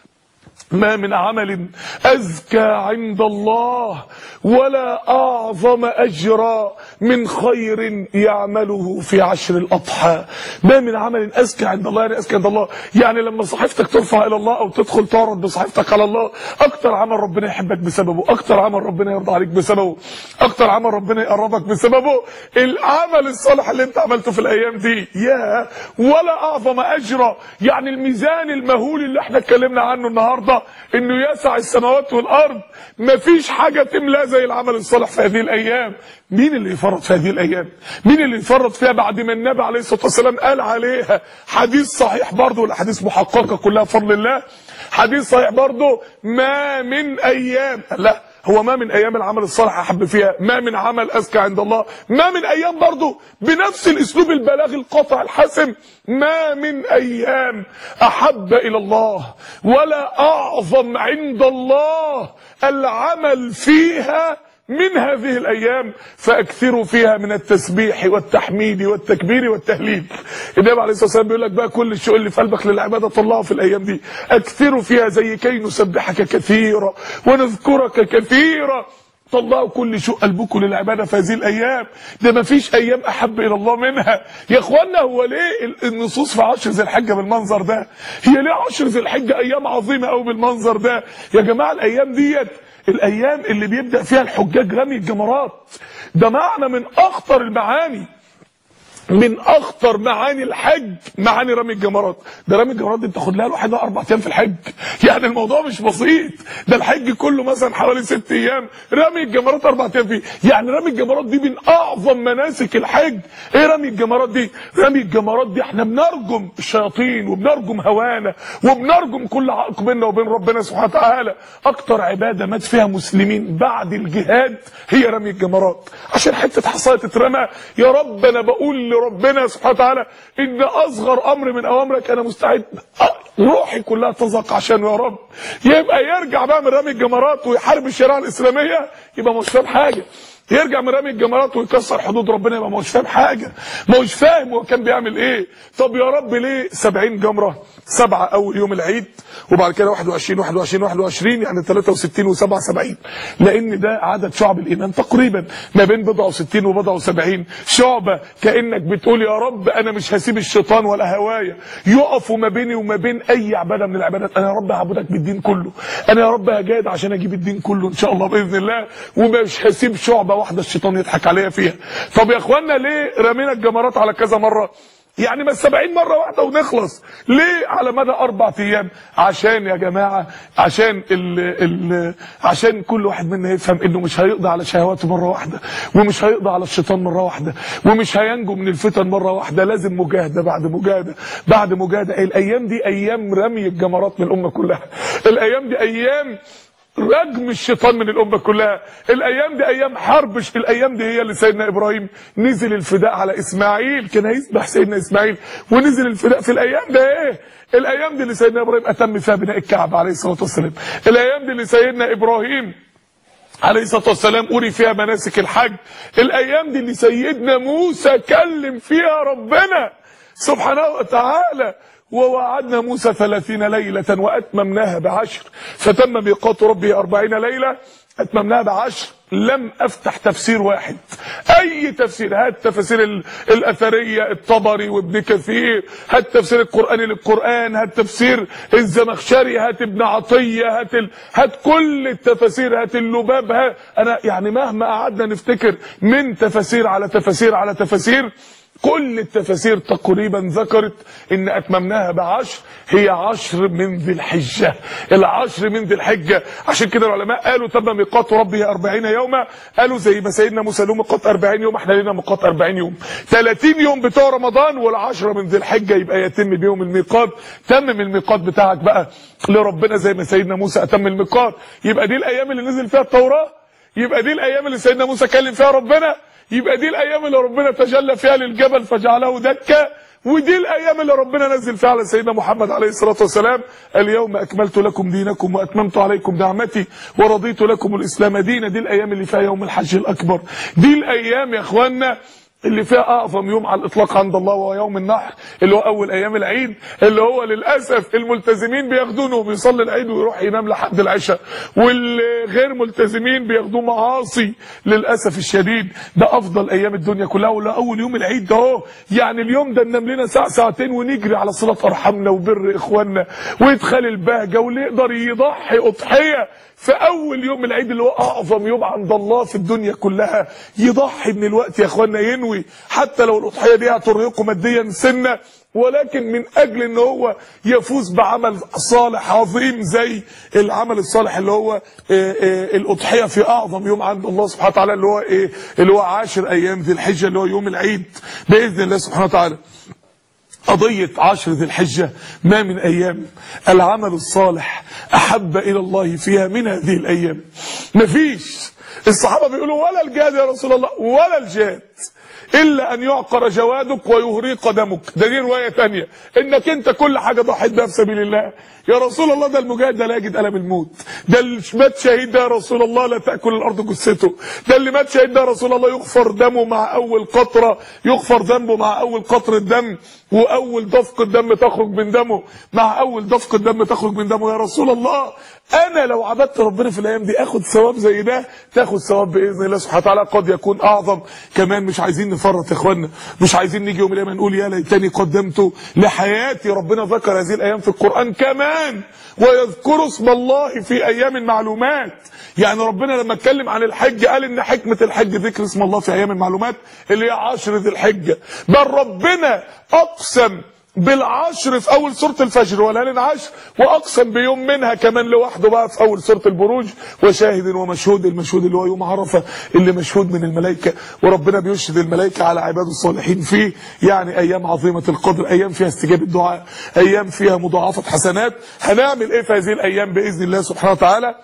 ما من عمل أزكى عند الله ولا أعظم أجرا من خير يعمله في عشر الأضحى ما من عمل أزكى عند الله يعني أزكى عند الله يعني لما صحيفتك ترفع إلى الله أو تدخل تعرض بصحيفتك على الله أكتر عمل ربنا يحبك بسببه أكتر عمل ربنا يرضى عليك بسببه أكتر عمل ربنا يقربك بسببه العمل الصالح اللي أنت عملته في الأيام دي يا ولا أعظم أجرا يعني الميزان المهول اللي احنا اتكلمنا عنه النهارده انه يسع السماوات والارض مفيش حاجه تملا زي العمل الصالح في هذه الايام مين اللي يفرط في هذه الايام مين اللي يفرط فيها بعد ما النبي عليه الصلاه والسلام قال عليها حديث صحيح برضه والاحاديث محققه كلها بفضل الله حديث صحيح برضه ما من ايام لا هو ما من ايام العمل الصالح احب فيها ما من عمل اذكى عند الله ما من ايام برضه بنفس الاسلوب البلاغي القاطع الحاسم ما من ايام احب الى الله ولا اعظم عند الله العمل فيها من هذه الايام فاكثروا فيها من التسبيح والتحميد والتكبير والتهليل النبي عليه الصلاه والسلام بيقول لك بقى كل الشيء اللي في قلبك للعباده طلعه في الايام دي اكثروا فيها زي كي نسبحك كثيرا ونذكرك كثيرا طلعوا كل شيء قلبكم للعباده في هذه الايام ده ما فيش ايام احب الى الله منها يا اخوانا هو ليه ال- النصوص في عشر ذي الحجه بالمنظر ده هي ليه عشر ذي الحجه ايام عظيمه قوي بالمنظر ده يا جماعه الايام ديت الايام اللي بيبدا فيها الحجاج رمي الجمرات ده معنى من اخطر المعاني من اخطر معاني الحج معاني رمي الجمرات ده رمي الجمرات دي بتاخد لها لوحدها اربع ايام في الحج يعني الموضوع مش بسيط ده الحج كله مثلا حوالي ست ايام رمي الجمرات اربع ايام فيه يعني رمي الجمرات دي من اعظم مناسك الحج ايه رمي الجمرات دي رمي الجمرات دي احنا بنرجم الشياطين وبنرجم هوانا وبنرجم كل عائق بيننا وبين ربنا سبحانه وتعالى اكتر عباده مات فيها مسلمين بعد الجهاد هي رمي الجمرات عشان حته حصايه تترمى يا رب انا بقول لربنا سبحانه وتعالى ان اصغر امر من اوامرك انا مستعد أ- روحي كلها تزق عشانه يا رب يبقى يرجع بقى من رمي الجمرات ويحارب الشريعه الاسلاميه يبقى مش فاهم حاجه يرجع من رمي الجمرات ويكسر حدود ربنا يبقى مش فاهم حاجه ما هوش فاهم هو كان بيعمل ايه طب يا رب ليه 70 جمره سبعه اول يوم العيد وبعد كده 21 21 21 يعني 63 و77 لان ده عدد شعب الايمان تقريبا ما بين بضعه و60 وبضعه و70 شعبه كانك بتقول يا رب انا مش هسيب الشيطان ولا هوايا يقفوا ما بيني وما بين اي عباده من العبادات انا يا رب هعبدك بالدين كله انا يا رب هجاهد عشان اجيب الدين كله ان شاء الله باذن الله ومش هسيب شعبه واحده الشيطان يضحك عليا فيها طب يا اخوانا ليه رمينا الجمرات على كذا مره يعني ما السبعين مرة واحدة ونخلص ليه على مدى أربع أيام عشان يا جماعة عشان ال ال عشان كل واحد منا يفهم إنه مش هيقضي على شهواته مرة واحدة ومش هيقضي على الشيطان مرة واحدة ومش هينجو من الفتن مرة واحدة لازم مجاهدة بعد مجاهدة بعد مجاهدة الأيام دي أيام رمي الجمرات من الأمة كلها الأيام دي أيام رجم الشيطان من الامه كلها الايام دي ايام حرب الايام دي هي اللي سيدنا ابراهيم نزل الفداء على اسماعيل كان هيذبح سيدنا اسماعيل ونزل الفداء في الايام ده ايه الايام دي اللي سيدنا ابراهيم اتم فيها بناء الكعبه عليه الصلاه والسلام الايام دي اللي سيدنا ابراهيم عليه الصلاه والسلام اري فيها مناسك الحج الايام دي اللي سيدنا موسى كلم فيها ربنا سبحانه وتعالى ووعدنا موسى ثلاثين ليلة وأتممناها بعشر فتم ميقات ربي أربعين ليلة أتممناها بعشر لم أفتح تفسير واحد أي تفسير هات تفاسير ال- الأثرية الطبري وابن كثير هات تفسير القرآن للقرآن هات تفسير الزمخشري هات ابن عطية هات ال... هات كل التفاسير هات اللباب ها أنا يعني مهما قعدنا نفتكر من تفاسير على تفاسير على تفاسير كل التفاسير تقريبا ذكرت ان اتممناها بعشر هي عشر من ذي الحجة العشر من ذي الحجة عشان كده العلماء قالوا تم ميقات ربه 40 يوما قالوا زي ما سيدنا موسى له ميقات 40 يوم احنا لنا ميقات 40 يوم 30 يوم بتوع رمضان والعشرة من ذي الحجة يبقى يتم بيهم الميقات تمم الميقات بتاعك بقى لربنا زي ما سيدنا موسى اتم الميقات يبقى دي الايام اللي نزل فيها التوراة يبقى دي الايام اللي سيدنا موسى كلم فيها ربنا يبقى دي الايام اللي ربنا تجلى فيها للجبل فجعله دكا ودي الايام اللي ربنا نزل فيها على سيدنا محمد عليه الصلاه والسلام اليوم اكملت لكم دينكم واتممت عليكم نعمتي ورضيت لكم الاسلام دينا دي الايام اللي فيها يوم الحج الاكبر دي الايام يا اخوانا اللي فيها اعظم يوم على الاطلاق عند الله وهو يوم النحر اللي هو اول ايام العيد اللي هو للاسف الملتزمين بياخدونه وبيصلي العيد ويروح ينام لحد العشاء والغير ملتزمين بياخدوه معاصي للاسف الشديد ده افضل ايام الدنيا كلها ولا اول يوم العيد ده اهو يعني اليوم ده ننام لنا ساعه ساعتين ونجري على صله ارحامنا وبر اخواننا وادخال البهجه واللي يقدر يضحي اضحيه في اول يوم العيد اللي هو اعظم يوم عند الله في الدنيا كلها يضحي من الوقت يا اخوانا ينوي حتى لو الاضحيه دي هترهقه ماديا سنه ولكن من اجل ان هو يفوز بعمل صالح عظيم زي العمل الصالح اللي هو آه، آه، الاضحيه في اعظم يوم عند الله سبحانه وتعالى اللي هو ايه اللي هو عاشر ايام ذي الحجه اللي هو يوم العيد باذن الله سبحانه وتعالى قضية عشر ذي الحجة ما من أيام العمل الصالح أحب إلى الله فيها من هذه الأيام مفيش الصحابة بيقولوا ولا الجهاد يا رسول الله ولا الجهاد الا ان يعقر جوادك ويهريق دمك ده دي روايه تانية انك انت كل حاجه ضحيت بها في سبيل الله يا رسول الله ده المجاهد ده لا يجد الم الموت ده اللي مات شهيد ده يا رسول الله لا تاكل الارض جثته ده اللي مات شهيد ده يا رسول الله يغفر دمه مع اول قطره يغفر ذنبه مع اول قطره دم واول دفقه دم تخرج من دمه مع اول دفقه دم تخرج من دمه يا رسول الله انا لو عبدت ربنا في الايام دي اخد ثواب زي ده تاخد ثواب باذن الله سبحانه وتعالى قد يكون اعظم كمان مش عايزين نفرط يا اخوانا مش عايزين نيجي يوم القيامه نقول يا ليتني قدمت لحياتي ربنا ذكر هذه الايام في القران كمان ويذكر اسم الله في ايام معلومات يعني ربنا لما اتكلم عن الحج قال ان حكمه الحج ذكر اسم الله في ايام المعلومات اللي هي عشر ذي الحجه بل ربنا اقسم بالعشر في اول سوره الفجر وليالي العشر واقسم بيوم منها كمان لوحده بقى في اول سوره البروج وشاهد ومشهود المشهود اللي هو يوم عرفه اللي مشهود من الملائكه وربنا بيشهد الملائكه على عباده الصالحين فيه يعني ايام عظيمه القدر ايام فيها استجابه دعاء ايام فيها مضاعفه حسنات هنعمل ايه في هذه الايام باذن الله سبحانه وتعالى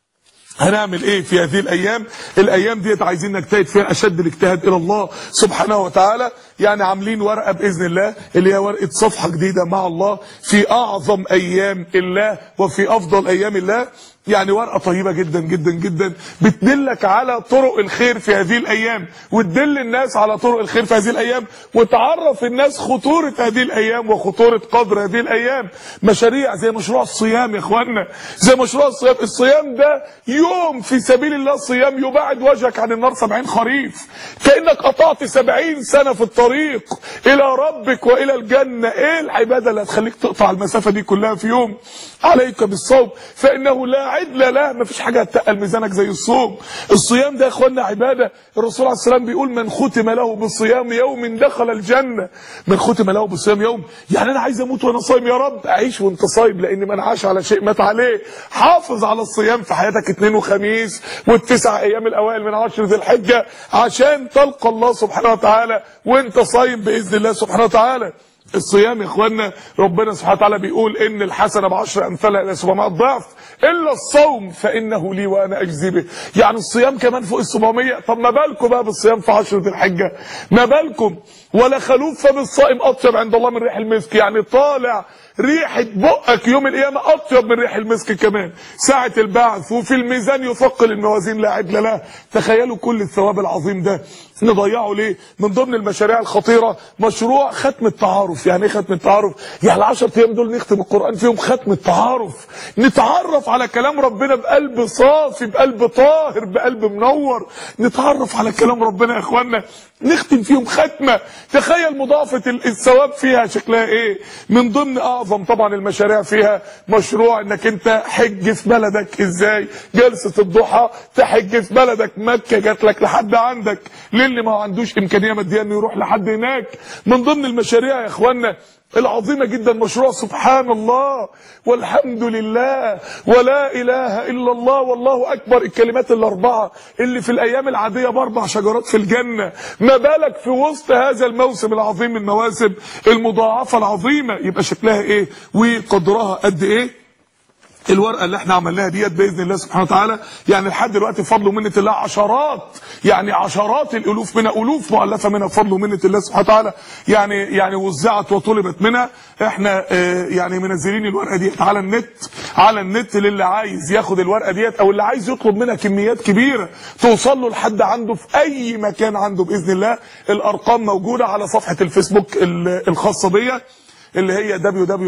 هنعمل ايه في هذه الايام الايام ديت عايزين نجتهد فيها اشد الاجتهاد الى الله سبحانه وتعالى يعني عاملين ورقه باذن الله اللي هي ورقه صفحه جديده مع الله في اعظم ايام الله وفي افضل ايام الله يعني ورقه طيبه جدا جدا جدا بتدلك على طرق الخير في هذه الايام وتدل الناس على طرق الخير في هذه الايام وتعرف الناس خطوره هذه الايام وخطوره قدر هذه الايام مشاريع زي مشروع الصيام يا اخوانا زي مشروع الصيام الصيام ده يوم في سبيل الله صيام يبعد وجهك عن النار 70 خريف كانك قطعت 70 سنه في الطريق الى ربك والى الجنه ايه العباده اللي هتخليك تقطع المسافه دي كلها في يوم عليك بالصوم فانه لا عدل له مفيش حاجه هتقل ميزانك زي الصوم الصيام ده يا اخوانا عباده الرسول عليه السلام بيقول من ختم له بالصيام يوم دخل الجنه من ختم له بالصيام يوم يعني انا عايز اموت وانا صايم يا رب اعيش وانت صايم لان من عاش على شيء مات عليه حافظ على الصيام في حياتك اثنين وخميس والتسع ايام الاوائل من عشر ذي الحجه عشان تلقى الله سبحانه وتعالى وانت صايم باذن الله سبحانه وتعالى الصيام يا اخوانا ربنا سبحانه وتعالى بيقول ان الحسنه بعشر امثالها الى 700 ضعف الا الصوم فانه لي وانا اجزي به يعني الصيام كمان فوق ال 700 طب ما بالكم بقى بالصيام في عشر ذي الحجه ما بالكم ولا خلوف فم الصائم اطيب عند الله من ريح المسك يعني طالع ريحة بقك يوم القيامة أطيب من ريح المسك كمان ساعة البعث وفي الميزان يثقل الموازين لا عدل له تخيلوا كل الثواب العظيم ده نضيعه ليه من ضمن المشاريع الخطيرة مشروع ختم التعارف يعني ايه ختم التعارف يعني العشر ايام دول نختم القرآن فيهم ختم التعارف نتعرف على كلام ربنا بقلب صافي بقلب طاهر بقلب منور نتعرف على كلام ربنا يا اخوانا نختم فيهم ختمة تخيل مضاعفة الثواب فيها شكلها ايه من ضمن اعظم طبعا المشاريع فيها مشروع انك انت حج في بلدك ازاي جلسة الضحى تحج في بلدك مكة جات لك لحد عندك للي ما عندوش امكانية مادية انه يروح لحد هناك من ضمن المشاريع يا اخوانا العظيمة جدا مشروع سبحان الله والحمد لله ولا إله إلا الله والله أكبر الكلمات الأربعة اللي في الأيام العادية بأربع شجرات في الجنة ما بالك في وسط هذا الموسم العظيم من مواسم المضاعفة العظيمة يبقى شكلها إيه وقدرها قد إيه الورقه اللي احنا عملناها ديت باذن الله سبحانه وتعالى يعني لحد دلوقتي بفضل ومنه الله عشرات يعني عشرات الالوف منها الوف مؤلفه منها بفضل ومنه الله سبحانه وتعالى يعني يعني وزعت وطلبت منها احنا اه يعني منزلين الورقه ديت على النت على النت للي عايز ياخد الورقه ديت او اللي عايز يطلب منها كميات كبيره توصل له لحد عنده في اي مكان عنده باذن الله الارقام موجوده على صفحه الفيسبوك الخاصه بيا اللي هي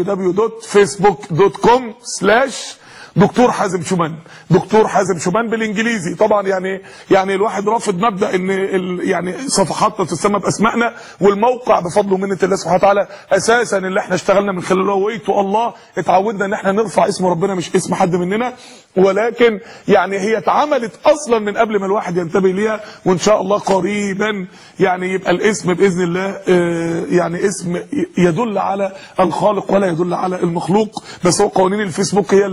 www.facebook.com سلاش دكتور حازم شومان دكتور حازم شومان بالانجليزي طبعا يعني يعني الواحد رافض مبدا ان ال يعني صفحاتنا تسمى باسمائنا والموقع بفضل ومنه الله سبحانه وتعالى اساسا اللي احنا اشتغلنا من خلاله ويتو الله اتعودنا ان احنا نرفع اسم ربنا مش اسم حد مننا ولكن يعني هي اتعملت اصلا من قبل ما الواحد ينتبه ليها وان شاء الله قريبا يعني يبقى الاسم باذن الله اه يعني اسم يدل على الخالق ولا يدل على المخلوق بس هو قوانين الفيسبوك هي اللي صعبه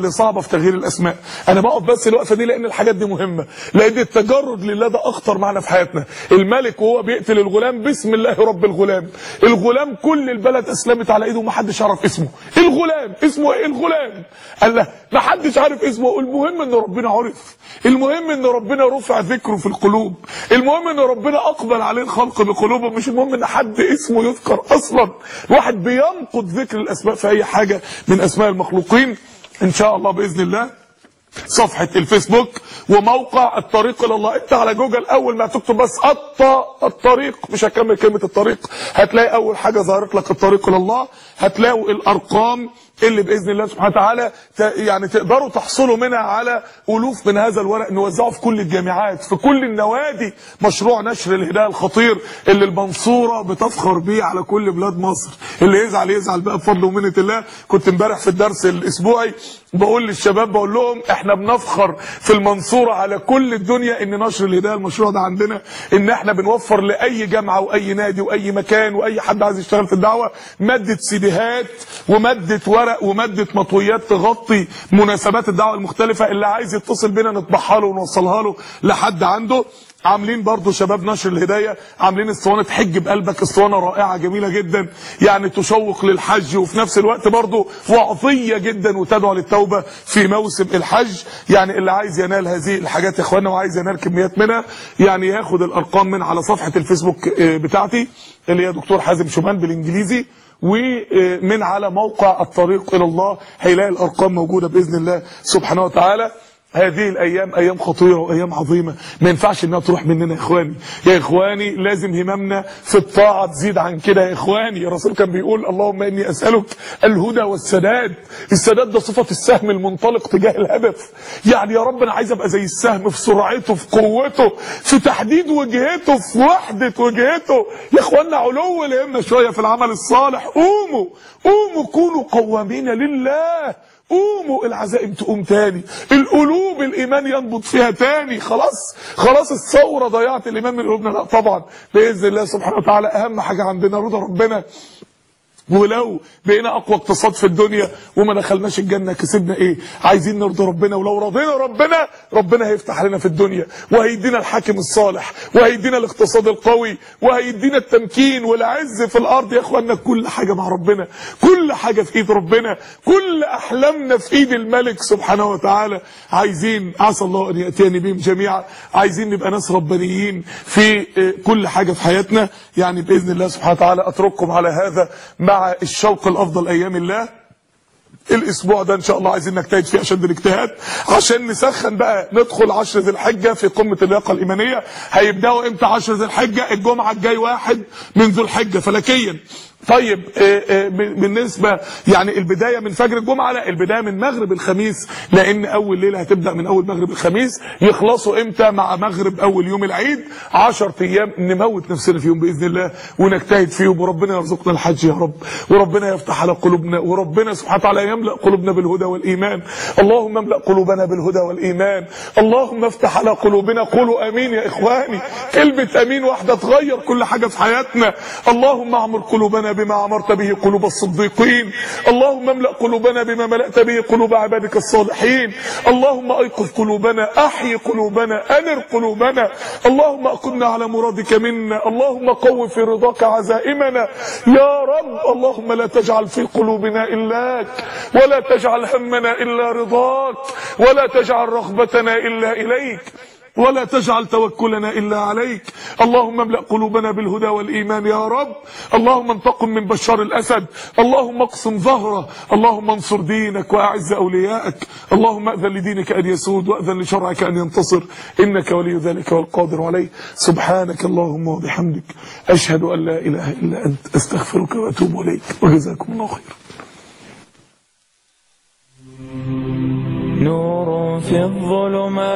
في تغيير الاسماء انا بقف بس الوقفه دي لان الحاجات دي مهمه لان التجرد لله ده اخطر معنى في حياتنا الملك وهو بيقتل الغلام بسم الله رب الغلام الغلام كل البلد اسلمت على ايده ومحدش عرف اسمه الغلام اسمه ايه الغلام قال له محدش عارف اسمه المهم ان ربنا عرف المهم ان ربنا رفع ذكره في القلوب المهم ان ربنا اقبل عليه الخلق بقلوبهم مش المهم ان حد اسمه يذكر اصلا واحد بينقض ذكر الاسماء في اي حاجه من اسماء المخلوقين ان شاء الله باذن الله صفحة الفيسبوك وموقع الطريق الى الله انت على جوجل اول ما تكتب بس الط الطريق مش هكمل كلمة الطريق هتلاقي اول حاجة ظهرت لك الطريق الى الله هتلاقوا الارقام اللي باذن الله سبحانه وتعالى ت- يعني تقدروا تحصلوا منها على الوف من هذا الورق نوزعه في كل الجامعات في كل النوادي مشروع نشر الهدايه الخطير اللي المنصوره بتفخر بيه على كل بلاد مصر اللي يزعل يزعل بقى بفضل ومنه الله كنت امبارح في الدرس الاسبوعي بقول للشباب بقول لهم احنا بنفخر في المنصوره على كل الدنيا ان نشر الهدايه المشروع ده عندنا ان احنا بنوفر لاي جامعه واي نادي واي مكان واي حد عايز يشتغل في الدعوه ماده سيديهات وماده ورق وماده مطويات تغطي مناسبات الدعوه المختلفه اللي عايز يتصل بينا نطبعها له ونوصلها له لحد عنده عاملين برضو شباب نشر الهدايه عاملين اسطوانه حج بقلبك اسطوانه رائعه جميله جدا يعني تشوق للحج وفي نفس الوقت برضو وعظيه جدا وتدعو للتوبه في موسم الحج يعني اللي عايز ينال هذه الحاجات يا اخوانا وعايز ينال كميات منها يعني ياخد الارقام من على صفحه الفيسبوك آه، بتاعتي اللي هي دكتور حازم شومان بالانجليزي ومن على موقع الطريق الى الله هيلاقي الارقام موجوده باذن الله سبحانه وتعالى هذه الايام ايام خطيره وايام عظيمه ما ينفعش انها تروح مننا يا اخواني يا اخواني لازم هممنا في الطاعه تزيد عن كده يا اخواني الرسول كان بيقول اللهم اني اسالك الهدى والسداد السداد ده صفه السهم المنطلق تجاه الهدف يعني يا رب انا عايز ابقى زي السهم في سرعته في قوته في تحديد وجهته في وحده وجهته يا اخوانا علو الهمه شويه في العمل الصالح قوموا قوموا كونوا قوامين لله قوموا العزائم تقوم تاني القلوب الايمان ينبض فيها تاني خلاص خلاص الثوره ضيعت الايمان من قلوبنا لا طبعا باذن الله سبحانه وتعالى اهم حاجه عندنا رضا ربنا ولو بقينا اقوى اقتصاد في الدنيا وما دخلناش الجنه كسبنا ايه عايزين نرضي ربنا ولو رضينا ربنا ربنا هيفتح علينا في الدنيا وهيدينا الحاكم الصالح وهيدينا الاقتصاد القوي وهيدينا التمكين والعز في الارض يا اخوانا كل حاجه مع ربنا كل حاجه في ايد ربنا كل احلامنا في ايد الملك سبحانه وتعالى عايزين عسى الله ان ياتيني بهم جميعا عايزين نبقى ناس ربانيين في آه، كل حاجه في حياتنا يعني باذن الله سبحانه وتعالى اترككم على هذا مع الشوق الافضل ايام الله الاسبوع ده ان شاء الله عايزين نجتهد فيه اشد الاجتهاد عشان نسخن بقى ندخل عشر ذي الحجه في قمه اللياقه الايمانيه هيبداوا امتى عشر ذي الحجه الجمعه الجاي واحد من ذو الحجه فلكيا طيب آه، آه، ب- بالنسبه يعني البدايه من فجر الجمعه لا البدايه من مغرب الخميس لان اول ليله هتبدا من اول مغرب الخميس يخلصوا امتى مع مغرب اول يوم العيد 10 ايام نموت نفسنا فيهم باذن الله ونجتهد فيهم وربنا يرزقنا الحج يا رب وربنا يفتح على قلوبنا وربنا سبحانه وتعالى يملا قلوبنا بالهدى والايمان اللهم املا قلوبنا بالهدى والايمان اللهم افتح على قلوبنا قولوا امين يا اخواني كلمه امين واحده تغير كل حاجه في حياتنا اللهم اعمر قلوبنا بما امرت به قلوب الصديقين اللهم املا قلوبنا بما ملأت به قلوب عبادك الصالحين اللهم ايقظ قلوبنا احي قلوبنا انر قلوبنا اللهم اقمنا على مرادك منا اللهم قو في رضاك عزائمنا يا رب اللهم لا تجعل في قلوبنا الاك ولا تجعل همنا الا رضاك ولا تجعل رغبتنا الا اليك ولا تجعل توكلنا الا عليك اللهم املا قلوبنا بالهدى والايمان يا رب اللهم انتقم من بشار الاسد اللهم اقسم ظهره اللهم انصر دينك واعز اوليائك اللهم اذن لدينك ان يسود واذن لشرعك ان ينتصر انك ولي ذلك والقادر عليه سبحانك اللهم وبحمدك اشهد ان لا اله الا انت استغفرك واتوب اليك وجزاكم الله خيرا نور في الظلمات